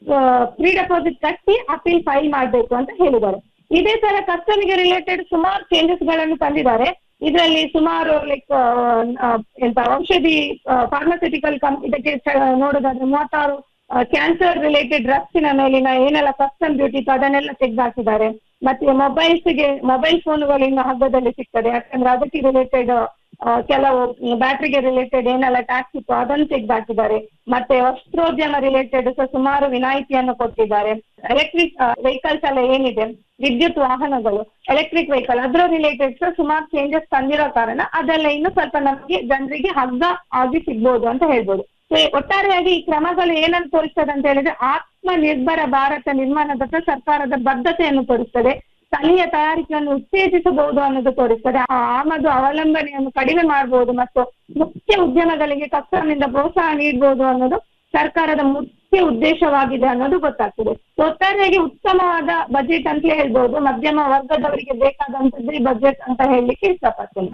ಪ್ರೀ ಡೆಪಾಸಿಟ್ ಕಟ್ಟಿ ಅಪೀಲ್ ಫೈಲ್ ಮಾಡಬೇಕು ಅಂತ ಹೇಳಿದ್ದಾರೆ ಇದೇ ತರ ಕಸ್ಟಮಿಗೆ ರಿಲೇಟೆಡ್ ಸುಮಾರು ಚೇಂಜಸ್ ಗಳನ್ನು ತಂದಿದ್ದಾರೆ ಇದರಲ್ಲಿ ಸುಮಾರು ಲೈಕ್ ಎಂತ ಔಷಧಿ ಫಾರ್ಮಸ್ಯೂಟಿಕಲ್ ಕಂ ಇದಕ್ಕೆ ಚ- ನೋಡೋದಾದ್ರೆ ಮೂವತ್ತಾರು ಕ್ಯಾನ್ಸರ್ ರಿಲೇಟೆಡ್ ಡ್ರಗ್ಸಿನ ಮೇಲಿನ ಏನೆಲ್ಲ ಕಸ್ಟಮ್ ಡ್ಯೂಟಿ ಇತ್ತು ಅದನ್ನೆಲ್ಲ ತೆಗೆದಾಕಿದ್ದಾರೆ ಮತ್ತೆ ಮೊಬೈಲ್ಸ್ಗೆ ಮೊಬೈಲ್ ಫೋನ್ಗಳು ಇನ್ನು ಹಗ್ಗದಲ್ಲಿ ಸಿಗ್ತದೆ ಯಾಕಂದ್ರೆ ಅದಕ್ಕೆ ರಿಲೇಟೆಡ್ ಕೆಲವು ಬ್ಯಾಟ್ರಿಗೆ ರಿಲೇಟೆಡ್ ಏನೆಲ್ಲ ಟ್ಯಾಕ್ಸ್ ಇತ್ತು ಅದನ್ನು ತೆಗೆದಾಕಿದ್ದಾರೆ ಮತ್ತೆ ವಸ್ತ್ರೋದ್ಯಮ ರಿಲೇಟೆಡ್ ಸಹ ಸುಮಾರು ವಿನಾಯಿತಿಯನ್ನು ಕೊಟ್ಟಿದ್ದಾರೆ ಎಲೆಕ್ಟ್ರಿಕ್ ವೆಹಿಕಲ್ಸ್ ಎಲ್ಲ ಏನಿದೆ ವಿದ್ಯುತ್ ವಾಹನಗಳು ಎಲೆಕ್ಟ್ರಿಕ್ ವೆಹಿಕಲ್ ಅದರ ರಿಲೇಟೆಡ್ ಸಹ ಸುಮಾರು ಚೇಂಜಸ್ ತಂದಿರೋ ಕಾರಣ ಅದೆಲ್ಲ ಇನ್ನು ಸ್ವಲ್ಪ ನಮಗೆ ಜನರಿಗೆ ಹಗ್ಗ ಆಗಿ ಸಿಗ್ಬೋದು ಅಂತ ಹೇಳ್ಬೋದು ಸೊ ಒಟ್ಟಾರೆಯಾಗಿ ಈ ಕ್ರಮಗಳು ಏನನ್ನು ತೋರಿಸ್ತದೆ ಅಂತ ಹೇಳಿದ್ರೆ ಆತ್ಮ ನಿರ್ಭರ ಭಾರತ ನಿರ್ಮಾಣದತ್ತ ಸರ್ಕಾರದ ಬದ್ಧತೆಯನ್ನು ತೋರಿಸ್ತದೆ ಸ್ಥಳೀಯ ತಯಾರಿಕೆಯನ್ನು ಉತ್ತೇಜಿಸಬಹುದು ಅನ್ನೋದು ತೋರಿಸ್ತದೆ ಆ ಆಮದು ಅವಲಂಬನೆಯನ್ನು ಕಡಿಮೆ ಮಾಡಬಹುದು ಮತ್ತು ಮುಖ್ಯ ಉದ್ಯಮಗಳಿಗೆ ಕಸ್ಟಮ್ನಿಂದ ಪ್ರೋತ್ಸಾಹ ನೀಡಬಹುದು ಅನ್ನೋದು ಸರ್ಕಾರದ ಮುಖ್ಯ ಉದ್ದೇಶವಾಗಿದೆ ಅನ್ನೋದು ಗೊತ್ತಾಗ್ತದೆ So, ಒಟ್ಟಾರೆಯಾಗಿ ಉತ್ತಮವಾದ ಬಜೆಟ್ ಅಂತಲೇ ಹೇಳ್ಬೋದು ಮಧ್ಯಮ ವರ್ಗದವರಿಗೆ ಬೇಕಾದಂತದ್ದು ಈ ಬಜೆಟ್ ಅಂತ ಹೇಳಲಿಕ್ಕೆ ಇಷ್ಟಪಡ್ತೇನೆ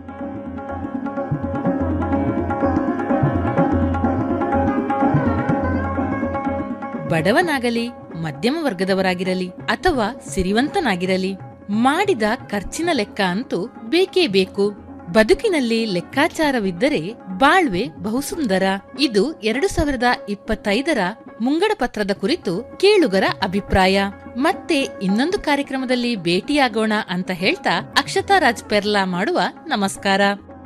ಬಡವನಾಗಲಿ ಮಧ್ಯಮ ವರ್ಗದವರಾಗಿರಲಿ ಅಥವಾ ಸಿರಿವಂತನಾಗಿರಲಿ ಮಾಡಿದ ಖರ್ಚಿನ ಲೆಕ್ಕ ಅಂತೂ ಬೇಕೇ ಬೇಕು ಬದುಕಿನಲ್ಲಿ ಲೆಕ್ಕಾಚಾರವಿದ್ದರೆ ಬಾಳ್ವೆ ಬಹುಸುಂದರ ಇದು ಎರಡು ಸಾವಿರದ ಇಪ್ಪತ್ತೈದರ ಮುಂಗಡ ಪತ್ರದ ಕುರಿತು ಕೇಳುಗರ ಅಭಿಪ್ರಾಯ ಮತ್ತೆ ಇನ್ನೊಂದು ಕಾರ್ಯಕ್ರಮದಲ್ಲಿ ಭೇಟಿಯಾಗೋಣ ಅಂತ ಹೇಳ್ತಾ ಅಕ್ಷತಾ ರಾಜ್ ಪೆರ್ಲಾ ಮಾಡುವ ನಮಸ್ಕಾರ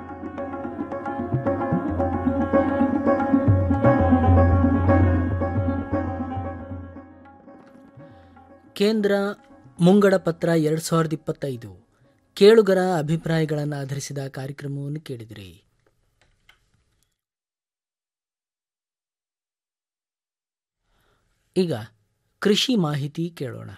ಕೇಂದ್ರ ಮುಂಗಡ ಪತ್ರ ಎರಡು ಸಾವಿರದ ಇಪ್ಪತ್ತೈದು ಕೇಳುಗರ ಅಭಿಪ್ರಾಯಗಳನ್ನು ಆಧರಿಸಿದ ಕಾರ್ಯಕ್ರಮವನ್ನು ಕೇಳಿದಿರಿ ಈಗ ಕೃಷಿ ಮಾಹಿತಿ ಕೇಳೋಣ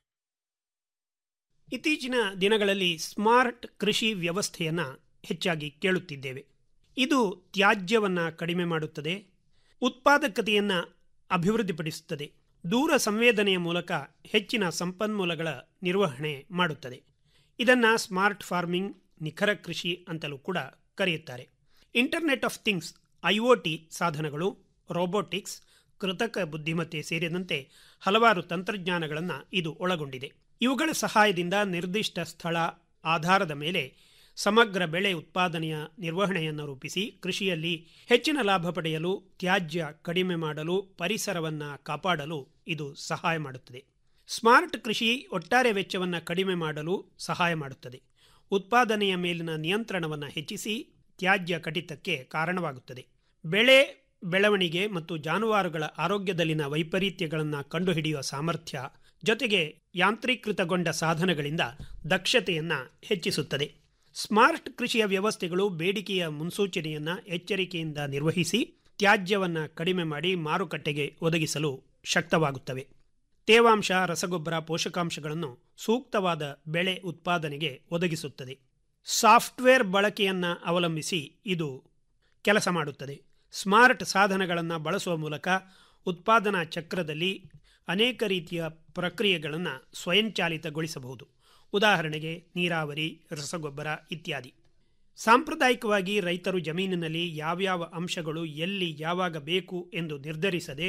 ಇತ್ತೀಚಿನ ದಿನಗಳಲ್ಲಿ ಸ್ಮಾರ್ಟ್ ಕೃಷಿ ವ್ಯವಸ್ಥೆಯನ್ನು ಹೆಚ್ಚಾಗಿ ಕೇಳುತ್ತಿದ್ದೇವೆ ಇದು ತ್ಯಾಜ್ಯವನ್ನು ಕಡಿಮೆ ಮಾಡುತ್ತದೆ ಉತ್ಪಾದಕತೆಯನ್ನು ಅಭಿವೃದ್ಧಿಪಡಿಸುತ್ತದೆ ದೂರ ಸಂವೇದನೆಯ ಮೂಲಕ ಹೆಚ್ಚಿನ ಸಂಪನ್ಮೂಲಗಳ ನಿರ್ವಹಣೆ ಮಾಡುತ್ತದೆ ಇದನ್ನು ಸ್ಮಾರ್ಟ್ ಫಾರ್ಮಿಂಗ್ ನಿಖರ ಕೃಷಿ ಅಂತಲೂ ಕೂಡ ಕರೆಯುತ್ತಾರೆ ಇಂಟರ್ನೆಟ್ ಆಫ್ ಥಿಂಗ್ಸ್ ಐಒಟಿ ಸಾಧನಗಳು ರೋಬೋಟಿಕ್ಸ್ ಕೃತಕ ಬುದ್ಧಿಮತ್ತೆ ಸೇರಿದಂತೆ ಹಲವಾರು ತಂತ್ರಜ್ಞಾನಗಳನ್ನು ಇದು ಒಳಗೊಂಡಿದೆ ಇವುಗಳ ಸಹಾಯದಿಂದ ನಿರ್ದಿಷ್ಟ ಸ್ಥಳ ಆಧಾರದ ಮೇಲೆ ಸಮಗ್ರ ಬೆಳೆ ಉತ್ಪಾದನೆಯ ನಿರ್ವಹಣೆಯನ್ನು ರೂಪಿಸಿ ಕೃಷಿಯಲ್ಲಿ ಹೆಚ್ಚಿನ ಲಾಭ ಪಡೆಯಲು ತ್ಯಾಜ್ಯ ಕಡಿಮೆ ಮಾಡಲು ಪರಿಸರವನ್ನು ಕಾಪಾಡಲು ಇದು ಸಹಾಯ ಮಾಡುತ್ತದೆ ಸ್ಮಾರ್ಟ್ ಕೃಷಿ ಒಟ್ಟಾರೆ ವೆಚ್ಚವನ್ನು ಕಡಿಮೆ ಮಾಡಲು ಸಹಾಯ ಮಾಡುತ್ತದೆ ಉತ್ಪಾದನೆಯ ಮೇಲಿನ ನಿಯಂತ್ರಣವನ್ನು ಹೆಚ್ಚಿಸಿ ತ್ಯಾಜ್ಯ ಕಡಿತಕ್ಕೆ ಕಾರಣವಾಗುತ್ತದೆ ಬೆಳೆ ಬೆಳವಣಿಗೆ ಮತ್ತು ಜಾನುವಾರುಗಳ ಆರೋಗ್ಯದಲ್ಲಿನ ವೈಪರೀತ್ಯಗಳನ್ನು ಕಂಡುಹಿಡಿಯುವ ಸಾಮರ್ಥ್ಯ ಜೊತೆಗೆ ಯಾಂತ್ರೀಕೃತಗೊಂಡ ಸಾಧನಗಳಿಂದ ದಕ್ಷತೆಯನ್ನು ಹೆಚ್ಚಿಸುತ್ತದೆ ಸ್ಮಾರ್ಟ್ ಕೃಷಿಯ ವ್ಯವಸ್ಥೆಗಳು ಬೇಡಿಕೆಯ ಮುನ್ಸೂಚನೆಯನ್ನು ಎಚ್ಚರಿಕೆಯಿಂದ ನಿರ್ವಹಿಸಿ ತ್ಯಾಜ್ಯವನ್ನು ಕಡಿಮೆ ಮಾಡಿ ಮಾರುಕಟ್ಟೆಗೆ ಒದಗಿಸಲು ಶಕ್ತವಾಗುತ್ತವೆ ತೇವಾಂಶ ರಸಗೊಬ್ಬರ ಪೋಷಕಾಂಶಗಳನ್ನು ಸೂಕ್ತವಾದ ಬೆಳೆ ಉತ್ಪಾದನೆಗೆ ಒದಗಿಸುತ್ತದೆ ಸಾಫ್ಟ್ವೇರ್ ಬಳಕೆಯನ್ನು ಅವಲಂಬಿಸಿ ಇದು ಕೆಲಸ ಮಾಡುತ್ತದೆ ಸ್ಮಾರ್ಟ್ ಸಾಧನಗಳನ್ನು ಬಳಸುವ ಮೂಲಕ ಉತ್ಪಾದನಾ ಚಕ್ರದಲ್ಲಿ ಅನೇಕ ರೀತಿಯ ಪ್ರಕ್ರಿಯೆಗಳನ್ನು ಸ್ವಯಂಚಾಲಿತಗೊಳಿಸಬಹುದು ಉದಾಹರಣೆಗೆ ನೀರಾವರಿ ರಸಗೊಬ್ಬರ ಇತ್ಯಾದಿ ಸಾಂಪ್ರದಾಯಿಕವಾಗಿ ರೈತರು ಜಮೀನಿನಲ್ಲಿ ಯಾವ್ಯಾವ ಅಂಶಗಳು ಎಲ್ಲಿ ಯಾವಾಗ ಬೇಕು ಎಂದು ನಿರ್ಧರಿಸದೆ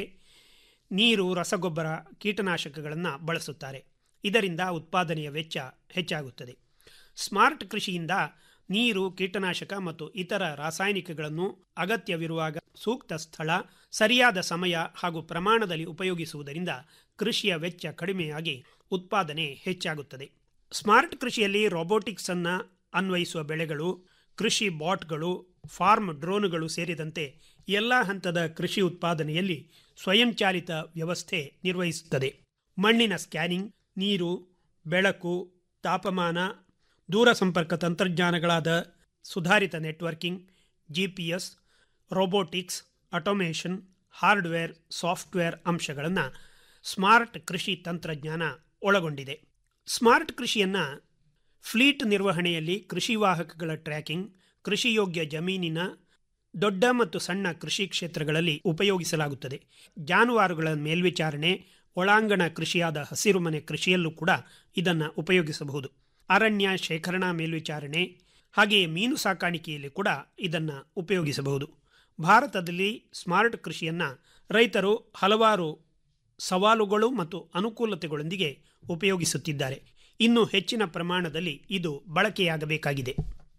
ನೀರು ರಸಗೊಬ್ಬರ ಕೀಟನಾಶಕಗಳನ್ನು ಬಳಸುತ್ತಾರೆ ಇದರಿಂದ ಉತ್ಪಾದನೆಯ ವೆಚ್ಚ ಹೆಚ್ಚಾಗುತ್ತದೆ ಸ್ಮಾರ್ಟ್ ಕೃಷಿಯಿಂದ ನೀರು ಕೀಟನಾಶಕ ಮತ್ತು ಇತರ ರಾಸಾಯನಿಕಗಳನ್ನು ಅಗತ್ಯವಿರುವಾಗ ಸೂಕ್ತ ಸ್ಥಳ ಸರಿಯಾದ ಸಮಯ ಹಾಗೂ ಪ್ರಮಾಣದಲ್ಲಿ ಉಪಯೋಗಿಸುವುದರಿಂದ ಕೃಷಿಯ ವೆಚ್ಚ ಕಡಿಮೆಯಾಗಿ ಉತ್ಪಾದನೆ ಹೆಚ್ಚಾಗುತ್ತದೆ ಸ್ಮಾರ್ಟ್ ಕೃಷಿಯಲ್ಲಿ ರೋಬೋಟಿಕ್ಸ್ ಅನ್ನು ಅನ್ವಯಿಸುವ ಬೆಳೆಗಳು ಕೃಷಿ ಬಾಟ್ಗಳು ಫಾರ್ಮ್ ಡ್ರೋನ್ಗಳು ಸೇರಿದಂತೆ ಎಲ್ಲ ಹಂತದ ಕೃಷಿ ಉತ್ಪಾದನೆಯಲ್ಲಿ ಸ್ವಯಂಚಾಲಿತ ವ್ಯವಸ್ಥೆ ನಿರ್ವಹಿಸುತ್ತದೆ ಮಣ್ಣಿನ ಸ್ಕ್ಯಾನಿಂಗ್ ನೀರು ಬೆಳಕು ತಾಪಮಾನ ದೂರ ಸಂಪರ್ಕ ತಂತ್ರಜ್ಞಾನಗಳಾದ ಸುಧಾರಿತ networking GPS robotics automation hardware software ಅಂಶಗಳನ್ನು ಸ್ಮಾರ್ಟ್ ಕೃಷಿ ತಂತ್ರಜ್ಞಾನ ಒಳಗೊಂಡಿದೆ ಸ್ಮಾರ್ಟ್ ಕೃಷಿಯನ್ನು ಫ್ಲೀಟ್ ನಿರ್ವಹಣೆಯಲ್ಲಿ ಕೃಷಿ ವಾಹಕಗಳ ಟ್ರ್ಯಾಕಿಂಗ್ ಕೃಷಿಯೋಗ್ಯ ಜಮೀನಿನ ದೊಡ್ಡ ಮತ್ತು ಸಣ್ಣ ಕೃಷಿ ಕ್ಷೇತ್ರಗಳಲ್ಲಿ ಉಪಯೋಗಿಸಲಾಗುತ್ತದೆ ಜಾನುವಾರುಗಳ ಮೇಲ್ವಿಚಾರಣೆ ಒಳಾಂಗಣ ಕೃಷಿಯಾದ ಹಸಿರುಮನೆ ಕೃಷಿಯಲ್ಲೂ ಕೂಡ ಇದನ್ನು ಉಪಯೋಗಿಸಬಹುದು ಅರಣ್ಯ ಶೇಖರಣಾ ಮೇಲ್ವಿಚಾರಣೆ ಹಾಗೆಯೇ ಮೀನು ಸಾಕಾಣಿಕೆಯಲ್ಲಿ ಕೂಡ ಇದನ್ನು ಉಪಯೋಗಿಸಬಹುದು ಭಾರತದಲ್ಲಿ ಸ್ಮಾರ್ಟ್ ಕೃಷಿಯನ್ನು ರೈತರು ಹಲವಾರು ಸವಾಲುಗಳು ಮತ್ತು ಅನುಕೂಲತೆಗಳೊಂದಿಗೆ ಉಪಯೋಗಿಸುತ್ತಿದ್ದಾರೆ ಇನ್ನು ಹೆಚ್ಚಿನ ಪ್ರಮಾಣದಲ್ಲಿ ಇದು ಬಳಕೆಯಾಗಬೇಕಾಗಿದೆ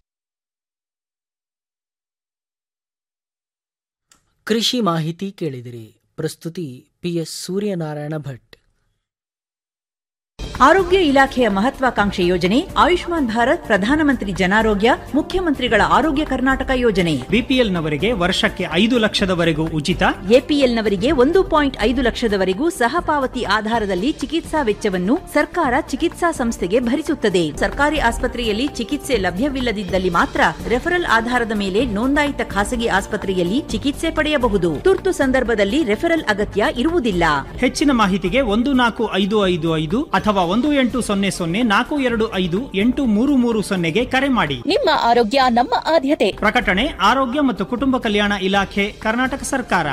ಕೃಷಿ ಮಾಹಿತಿ ಕೇಳಿದಿರಿ ಪ್ರಸ್ತುತಿ ಪಿಎಸ್ ಸೂರ್ಯನಾರಾಯಣ ಭಟ್ ಆರೋಗ್ಯ ಇಲಾಖೆಯ ಮಹತ್ವಾಕಾಂಕ್ಷೆ ಯೋಜನೆ ಆಯುಷ್ಮಾನ್ ಭಾರತ್ ಪ್ರಧಾನಮಂತ್ರಿ ಜನಾರೋಗ್ಯ ಮುಖ್ಯಮಂತ್ರಿಗಳ ಆರೋಗ್ಯ ಕರ್ನಾಟಕ ಯೋಜನೆ ಬಿಪಿಎಲ್ನವರಿಗೆ ವರ್ಷಕ್ಕೆ ಐದು ಲಕ್ಷದವರೆಗೂ ಉಚಿತ ಎಪಿಎಲ್ನವರಿಗೆ ಒಂದು ಪಾಯಿಂಟ್ ಐದು ಲಕ್ಷದವರೆಗೂ ಸಹಪಾವತಿ ಆಧಾರದಲ್ಲಿ ಚಿಕಿತ್ಸಾ ವೆಚ್ಚವನ್ನು ಸರ್ಕಾರ ಚಿಕಿತ್ಸಾ ಸಂಸ್ಥೆಗೆ ಭರಿಸುತ್ತದೆ ಸರ್ಕಾರಿ ಆಸ್ಪತ್ರೆಯಲ್ಲಿ ಚಿಕಿತ್ಸೆ ಲಭ್ಯವಿಲ್ಲದಿದ್ದಲ್ಲಿ ಮಾತ್ರ ರೆಫರಲ್ ಆಧಾರದ ಮೇಲೆ ನೋಂದಾಯಿತ ಖಾಸಗಿ ಆಸ್ಪತ್ರೆಯಲ್ಲಿ ಚಿಕಿತ್ಸೆ ಪಡೆಯಬಹುದು ತುರ್ತು ಸಂದರ್ಭದಲ್ಲಿ ರೆಫರಲ್ ಅಗತ್ಯ ಇರುವುದಿಲ್ಲ ಹೆಚ್ಚಿನ ಮಾಹಿತಿಗೆ ಒಂದು ನಾಲ್ಕು ಐದು ಐದು ಐದು ಅಥವಾ ಒಂದು ಎಂಟು ಸೊನ್ನೆ ಸೊನ್ನೆ ನಾಲ್ಕು ಎರಡು ಐದು ಎಂಟು ಮೂರು ಮೂರು ಸೊನ್ನೆಗೆ ಕರೆ ಮಾಡಿ ನಿಮ್ಮ ಆರೋಗ್ಯ ನಮ್ಮ ಆದ್ಯತೆ ಪ್ರಕಟಣೆ ಆರೋಗ್ಯ ಮತ್ತು ಕುಟುಂಬ ಕಲ್ಯಾಣ ಇಲಾಖೆ ಕರ್ನಾಟಕ ಸರ್ಕಾರ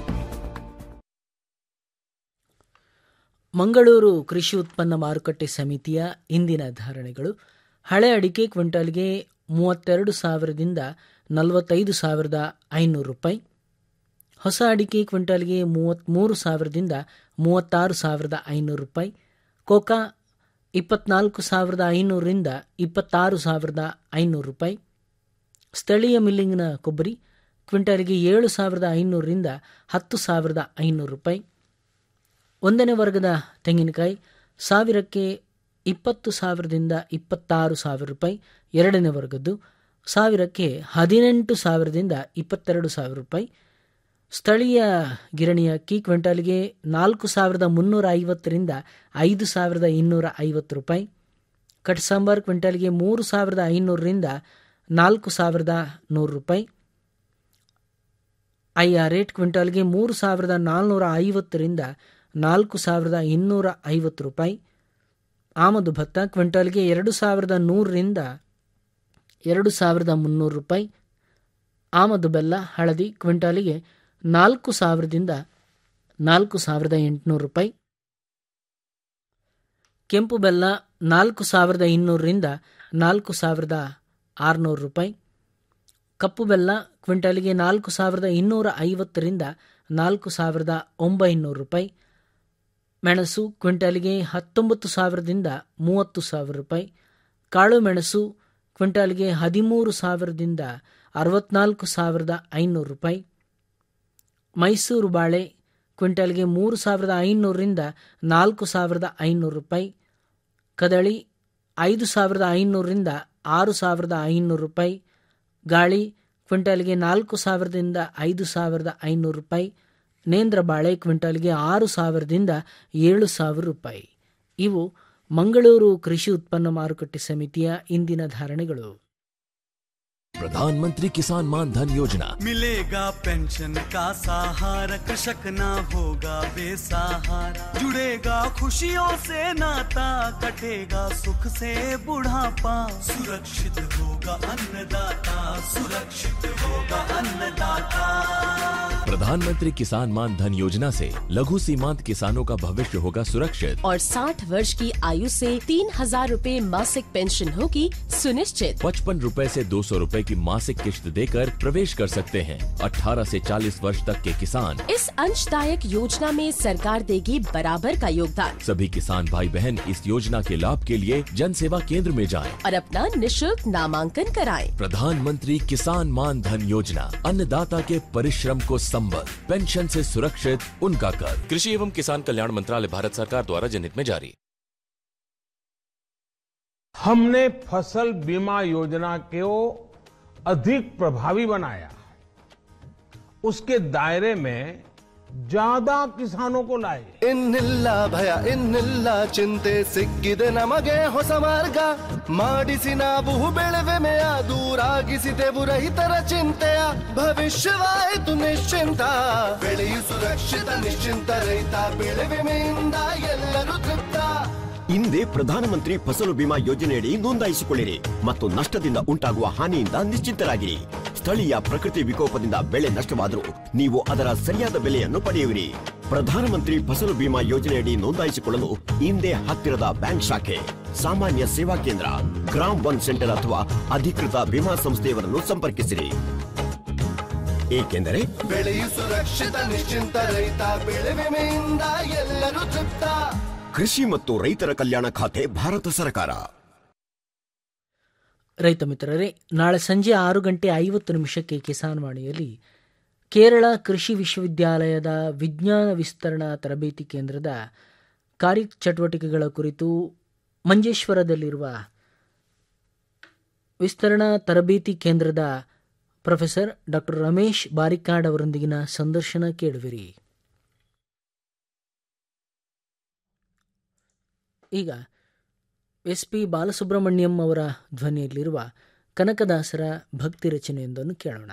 ಮಂಗಳೂರು ಕೃಷಿ ಉತ್ಪನ್ನ ಮಾರುಕಟ್ಟೆ ಸಮಿತಿಯ ಇಂದಿನ ಧಾರಣೆಗಳು ಹಳೆ ಅಡಿಕೆ ಕ್ವಿಂಟಾಲ್ಗೆ ಮೂವತ್ತೆರಡು ಸಾವಿರದಿಂದ ನಲವತ್ತೈದು ಸಾವಿರದ ಐನೂರು ರೂಪಾಯಿ ಹೊಸ ಅಡಿಕೆ ಕ್ವಿಂಟಾಲ್ಗೆ ಮೂವತ್ತ್ಮೂರು ಸಾವಿರದಿಂದ ಮೂವತ್ತಾರು ಸಾವಿರದ ಐನೂರು ರೂಪಾಯಿ ಕೋಕಾ ಇಪ್ಪತ್ನಾಲ್ಕು ಸಾವಿರದ ಐನೂರರಿಂದ ಇಪ್ಪತ್ತಾರು ಸಾವಿರದ ಐನೂರು ರೂಪಾಯಿ ಸ್ಥಳೀಯ ಮಿಲ್ಲಿಂಗ್ನ ಕೊಬ್ಬರಿ ಕ್ವಿಂಟಾಲಿಗೆ ಏಳು ಸಾವಿರದ ಐನೂರರಿಂದ ಹತ್ತು ಸಾವಿರದ ಐನೂರು ರೂಪಾಯಿ ಒಂದನೇ ವರ್ಗದ ತೆಂಗಿನಕಾಯಿ ಸಾವಿರಕ್ಕೆ ಇಪ್ಪತ್ತು ಸಾವಿರದಿಂದ ಇಪ್ಪತ್ತಾರು ಸಾವಿರ ರೂಪಾಯಿ ಎರಡನೇ ವರ್ಗದ್ದು ಸಾವಿರಕ್ಕೆ ಹದಿನೆಂಟು ಸಾವಿರದಿಂದ ಇಪ್ಪತ್ತೆರಡು ಸಾವಿರ ರೂಪಾಯಿ ಸ್ಥಳೀಯ ಗಿರಣಿಯ ಅಕ್ಕಿ ಕ್ವಿಂಟಾಲ್ಗೆ ನಾಲ್ಕು ಸಾವಿರದ ಮುನ್ನೂರ ಐವತ್ತರಿಂದ ಐದು ಸಾವಿರದ ಇನ್ನೂರ ಐವತ್ತು ರೂಪಾಯಿ ಕಟ್ ಸಾಂಬಾರ್ ಕ್ವಿಂಟಾಲ್ಗೆ ಮೂರು ಸಾವಿರದ ಐನೂರರಿಂದ ನಾಲ್ಕು ಸಾವಿರದ ನೂರು ರೂಪಾಯಿ ಐ ಆರ್ ರೇಟ್ ಕ್ವಿಂಟಾಲ್ಗೆ ಮೂರು ಸಾವಿರದ ನಾಲ್ನೂರ ಐವತ್ತರಿಂದ ನಾಲ್ಕು ಸಾವಿರದ ಇನ್ನೂರ ಐವತ್ತು ರೂಪಾಯಿ ಆಮದು ಭತ್ತ ಕ್ವಿಂಟಾಲ್ಗೆ ಎರಡು ಸಾವಿರದ ನೂರರಿಂದ ಎರಡು ಸಾವಿರದ ಮುನ್ನೂರು ರೂಪಾಯಿ ಆಮದು ಬೆಲ್ಲ ಹಳದಿ ಕ್ವಿಂಟಾಲಿಗೆ ನಾಲ್ಕು ಸಾವಿರದಿಂದ ನಾಲ್ಕು ಸಾವಿರದ ಎಂಟುನೂರು ರೂಪಾಯಿ ಕೆಂಪು ಬೆಲ್ಲ ನಾಲ್ಕು ಸಾವಿರದ ಇನ್ನೂರರಿಂದ ನಾಲ್ಕು ಸಾವಿರದ ಆರುನೂರು ರೂಪಾಯಿ ಕಪ್ಪು ಬೆಲ್ಲ ಕ್ವಿಂಟಾಲಿಗೆ ನಾಲ್ಕು ಸಾವಿರದ ಇನ್ನೂರ ಐವತ್ತರಿಂದ ನಾಲ್ಕು ಸಾವಿರದ ಒಂಬೈನೂರು ರೂಪಾಯಿ ಮೆಣಸು ಕ್ವಿಂಟಾಲಿಗೆ ಹತ್ತೊಂಬತ್ತು ಸಾವಿರದಿಂದ ಮೂವತ್ತು ಸಾವಿರ ರೂಪಾಯಿ ಕಾಳು ಮೆಣಸು ಕ್ವಿಂಟಾಲ್ಗೆ ಹದಿಮೂರು ಸಾವಿರದಿಂದ ಅರವತ್ನಾಲ್ಕು ಸಾವಿರದ ಐನೂರು ರೂಪಾಯಿ ಮೈಸೂರು ಬಾಳೆ ಕ್ವಿಂಟಾಲ್ಗೆ ಮೂರು ಸಾವಿರದ ಐನೂರರಿಂದ ನಾಲ್ಕು ಸಾವಿರದ ಐನೂರು ರೂಪಾಯಿ ಕದಳಿ ಐದು ಸಾವಿರದ ಐನೂರರಿಂದ ಆರು ಸಾವಿರದ ಐನೂರು ರೂಪಾಯಿ ಗಾಳಿ ಕ್ವಿಂಟಾಲ್ಗೆ ನಾಲ್ಕು ಸಾವಿರದಿಂದ ಐದು ಸಾವಿರದ ಐನೂರು ರೂಪಾಯಿ ನೇಂದ್ರ ಬಾಳೆ ಕ್ವಿಂಟಾಲ್ಗೆ ಆರು ಸಾವಿರದಿಂದ ಏಳು ಸಾವಿರ ರೂಪಾಯಿ ಇವು ಮಂಗಳೂರು ಕೃಷಿ ಉತ್ಪನ್ನ ಮಾರುಕಟ್ಟೆ ಸಮಿತಿಯ ಇಂದಿನ ಧಾರಣೆಗಳು प्रधानमंत्री किसान मान धन योजना मिलेगा पेंशन का सहारा कृषक ना होगा बेसहारा जुड़ेगा खुशियों से नाता कटेगा सुख से बुढ़ापा सुरक्षित होगा अन्नदाता सुरक्षित होगा अन्नदाता प्रधानमंत्री किसान मान धन योजना से लघु सीमांत किसानों का भविष्य होगा सुरक्षित और 60 वर्ष की आयु से तीन हजार रूपए मासिक पेंशन होगी सुनिश्चित पचपन रूपए से दो सौ रूपए की मासिक किश्त देकर प्रवेश कर सकते हैं 18 से 40 वर्ष तक के किसान इस अंशदायक योजना में सरकार देगी बराबर का योगदान सभी किसान भाई बहन इस योजना के लाभ के लिए जन सेवा केंद्र में जाएं। और अपना निशुल्क नामांकन कराएं। प्रधानमंत्री किसान मान धन योजना अन्नदाता के परिश्रम को संबल पेंशन से सुरक्षित उनका कर कृषि एवं किसान कल्याण मंत्रालय भारत सरकार द्वारा जनहित में जारी हमने फसल बीमा योजना को अधिक प्रभावी बनाया उसके दायरे में ज्यादा किसानों को लाए ಇನ್ನಿಲ್ಲ ಭಯ ಇನ್ನಿಲ್ಲ ಚಿಂತೆ ಸಿಕ್ಕಿದೆ ನಮಗೆ ಹೊಸ ಮಾರ್ಗ ಮಾಡಿಸಿ ನಾವು ಬೆಳೆವೆಮೆಯ ದೂರಾಗಿಸಿದೆವು ರೈತರ ಚಿಂತೆಯ ಭವಿಷ್ಯವಾಯಿತು ನಿಶ್ಚಿಂತ ಬೆಳೆಯು ಸುರಕ್ಷಿತ ನಿಶ್ಚಿಂತ ರೈತ ಬೆಳೆ ವಿಮೆಯಿಂದ ಎಲ್ಲರೂ ತೃಪ್ತ ಹಿಂದೆ ಪ್ರಧಾನಮಂತ್ರಿ ಫಸಲು ಬಿಮಾ ಯೋಜನೆಯಡಿ ನೋಂದಾಯಿಸಿಕೊಳ್ಳಿರಿ ಮತ್ತು ನಷ್ಟದಿಂದ ಉಂಟಾಗುವ ಹಾನಿಯಿಂದ ನಿಶ್ಚಿಂತರಾಗಿರಿ ಸ್ಥಳೀಯ ಪ್ರಕೃತಿ ವಿಕೋಪದಿಂದ ಬೆಳೆ ನಷ್ಟವಾದರೂ ನೀವು ಅದರ ಸರಿಯಾದ ಬೆಲೆಯನ್ನು ಪಡೆಯುವಿರಿ ಪ್ರಧಾನಮಂತ್ರಿ ಫಸಲು ಬಿಮಾ ಯೋಜನೆಯಡಿ ನೋಂದಾಯಿಸಿಕೊಳ್ಳಲು ಹಿಂದೆ ಹತ್ತಿರದ ಬ್ಯಾಂಕ್ ಶಾಖೆ ಸಾಮಾನ್ಯ ಸೇವಾ ಕೇಂದ್ರ ಗ್ರಾಮ್ ಒನ್ ಸೆಂಟರ್ ಅಥವಾ ಅಧಿಕೃತ ವಿಮಾ ಸಂಸ್ಥೆಯವರನ್ನು ಸಂಪರ್ಕಿಸಿರಿ ಏಕೆಂದರೆ ಬೆಳೆಯು ಸುರಕ್ಷಿತ ನಿಶ್ಚಿಂತ ರೈತ ಬೆಳೆ ವಿಮೆಯಿಂದ ಎಲ್ಲರೂ ತೃಪ್ತ ಕೃಷಿ ಮತ್ತು ರೈತರ ಕಲ್ಯಾಣ ಖಾತೆ ಭಾರತ ಸರ್ಕಾರ ರೈತ ಮಿತ್ರರೇ ನಾಳೆ ಸಂಜೆ ಆರು ಗಂಟೆ ಐವತ್ತು ನಿಮಿಷಕ್ಕೆ ಕಿಸಾನ್ ವಾಣಿಯಲ್ಲಿ ಕೇರಳ ಕೃಷಿ ವಿಶ್ವವಿದ್ಯಾಲಯದ ವಿಜ್ಞಾನ ವಿಸ್ತರಣಾ ತರಬೇತಿ ಕೇಂದ್ರದ ಕಾರ್ಯಚಟುವಟಿಕೆಗಳ ಕುರಿತು ಮಂಜೇಶ್ವರದಲ್ಲಿರುವ ವಿಸ್ತರಣಾ ತರಬೇತಿ ಕೇಂದ್ರದ ಪ್ರೊಫೆಸರ್ ಡಾಕ್ಟರ್ ರಮೇಶ್ ಬಾರಿಕಾಡ್ ಅವರೊಂದಿಗಿನ ಸಂದರ್ಶನ ಕೇಳುವಿರಿ ಈಗ ಎಸ್ ಪಿ ಬಾಲಸುಬ್ರಹ್ಮಣ್ಯಂ ಅವರ ಧ್ವನಿಯಲ್ಲಿರುವ ಕನಕದಾಸರ ಭಕ್ತಿ ರಚನೆಯೊಂದನ್ನು ಕೇಳೋಣ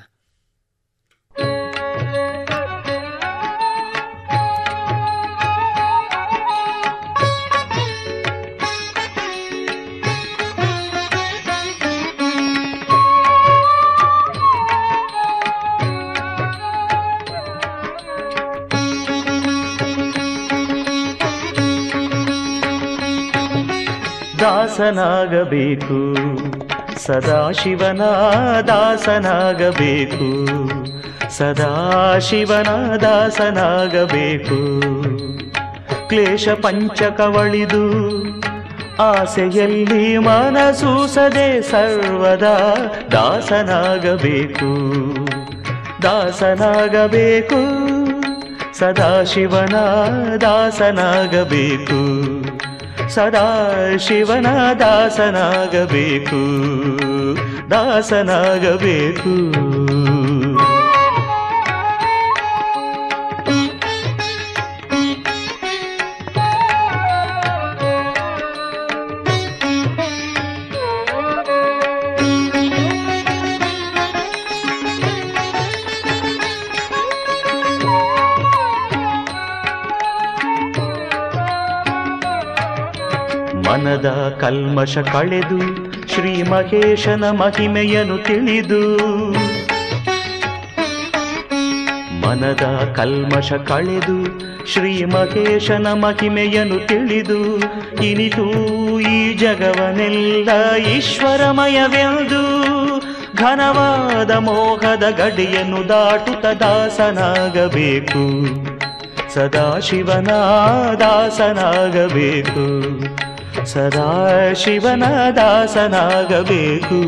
ದಾಸನಾಗಬೇಕು ಸದಾಶಿವನ ದಾಸನಾಗಬೇಕು ಸದಾಶಿವನ ದಾಸನಾಗಬೇಕು ಕ್ಲೇಶ ಪಂಚಕವಳಿದು ಆಸೆಯಲ್ಲಿ ಮನಸೂಸದೆ ಸರ್ವದಾ ದಾಸನಾಗಬೇಕು ದಾಸನಾಗಬೇಕು ಸದಾಶಿವನ ದಾಸನಾಗಬೇಕು ಸದಾ ಶಿವನ ದಾಸನಾಗಬೇಕು ದಾಸನಾಗಬೇಕು ಮನದ ಕಲ್ಮಶ ಕಳೆದು ಶ್ರೀ ಮಹೇಶನ ಮಹಿಮೆಯನ್ನು ತಿಳಿದು ಮನದ ಕಲ್ಮಶ ಕಳೆದು ಶ್ರೀ ಮಹೇಶನ ಮಹಿಮೆಯನ್ನು ತಿಳಿದು ಇನಿತು ಈ ಜಗವನೆಲ್ಲ ಈಶ್ವರಮಯವೆಂದು ಘನವಾದ ಮೋಹದ ಗಡಿಯನ್ನು ದಾಟುತ್ತ ದಾಸನಾಗಬೇಕು ಸದಾಶಿವನ ದಾಸನಾಗಬೇಕು ಸದಾಶಿವನ ದಾಸನಾಗಬೇಕು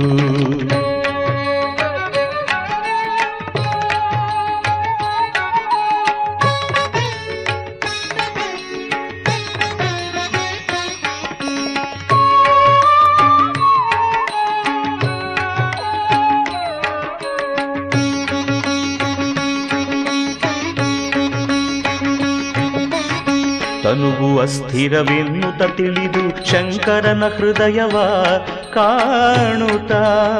ತನುವು ಅಸ್ಥಿರವೆನ್ನುತ್ತ ತಿಳಿದು ಶಂಕರನ ಹೃದಯವ ಕಾಣುತ್ತ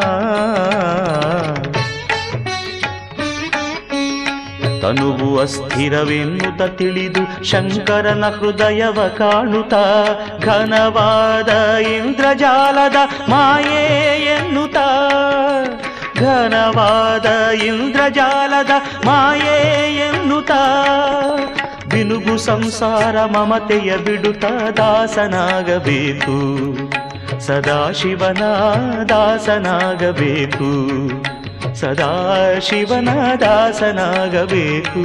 ತನುವು ಅಸ್ಥಿರವೆನ್ನುತ್ತ ತಿಳಿದು ಶಂಕರನ ಹೃದಯವ ಕಾಣುತ್ತ ಘನವಾದ ಇಂದ್ರಜಾಲದ ಮಾಯೆ ಎನ್ನುತ್ತ ಘನವಾದ ಇಂದ್ರಜಾಲದ ಮಾಯೆ ಎನ್ನುತ್ತ ಬಿನುಗು ಸಂಸಾರ ಮಮತೆಯ ಬಿಡುತ್ತ ದಾಸನಾಗಬೇಕು ಸದಾಶಿವನ ದಾಸನಾಗಬೇಕು ಸದಾಶಿವನ ದಾಸನಾಗಬೇಕು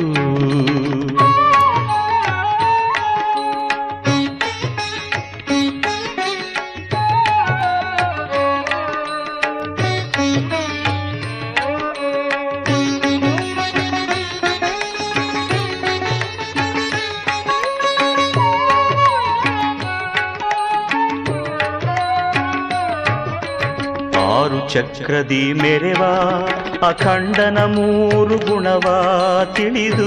ಆರು ಚಕ್ರದಿ ಮೆರೆವ ಅಖಂಡನ ಮೂರು ಗುಣವ ತಿಳಿದು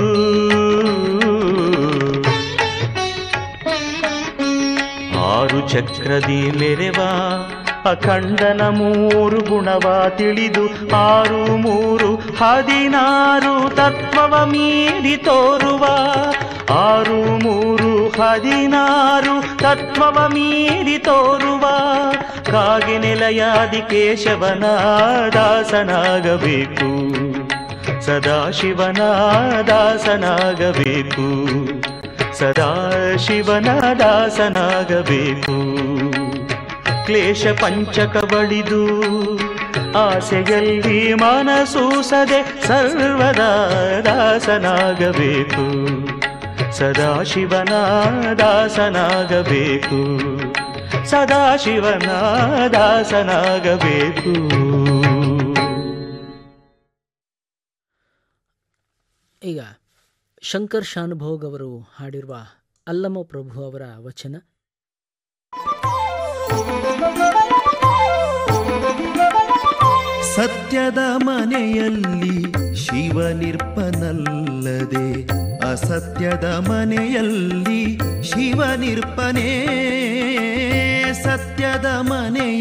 ಆರು ಚಕ್ರದಿ ಮೆರೆವ ಅಖಂಡನ ಮೂರು ಗುಣವ ತಿಳಿದು ಆರು ಮೂರು ಹದಿನಾರು ತತ್ವವ ಮೀರಿ ತೋರುವ ಆರು ಮೂರು ಹದಿನಾರು ತತ್ವವ ಮೀರಿ ತೋರುವ ಕಾಗೆ ನೆಲೆಯಾದಿ ಕೇಶವನ ದಾಸನಾಗಬೇಕು ಸದಾಶಿವನ ದಾಸನಾಗಬೇಕು ಸದಾಶಿವನ ದಾಸನಾಗಬೇಕು ಕ್ಲೇಶ ಪಂಚಕ ಬಳಿದು ಆಸೆಯಲ್ಲಿ ಮನಸೂಸದೆ ಸರ್ವದಾ ದಾಸನಾಗಬೇಕು ಸದಾಶಿವನ ದಾಸನಾಗಬೇಕು ಸದಾಶಿವನ ದಾಸನಾಗಬೇಕು ಈಗ ಶಂಕರ್ ಶಾನುಭೋಗ್ ಅವರು ಹಾಡಿರುವ ಅಲ್ಲಮ ಪ್ರಭು ಅವರ ವಚನ ಸತ್ಯದ ಮನೆಯಲ್ಲಿ ಶಿವನಿರ್ಪನಲ್ಲದೆ ಅಸತ್ಯದ ಮನೆಯಲ್ಲಿ ಶಿವನಿರ್ಪನೇ ಸತ್ಯದ ಮನೆಯ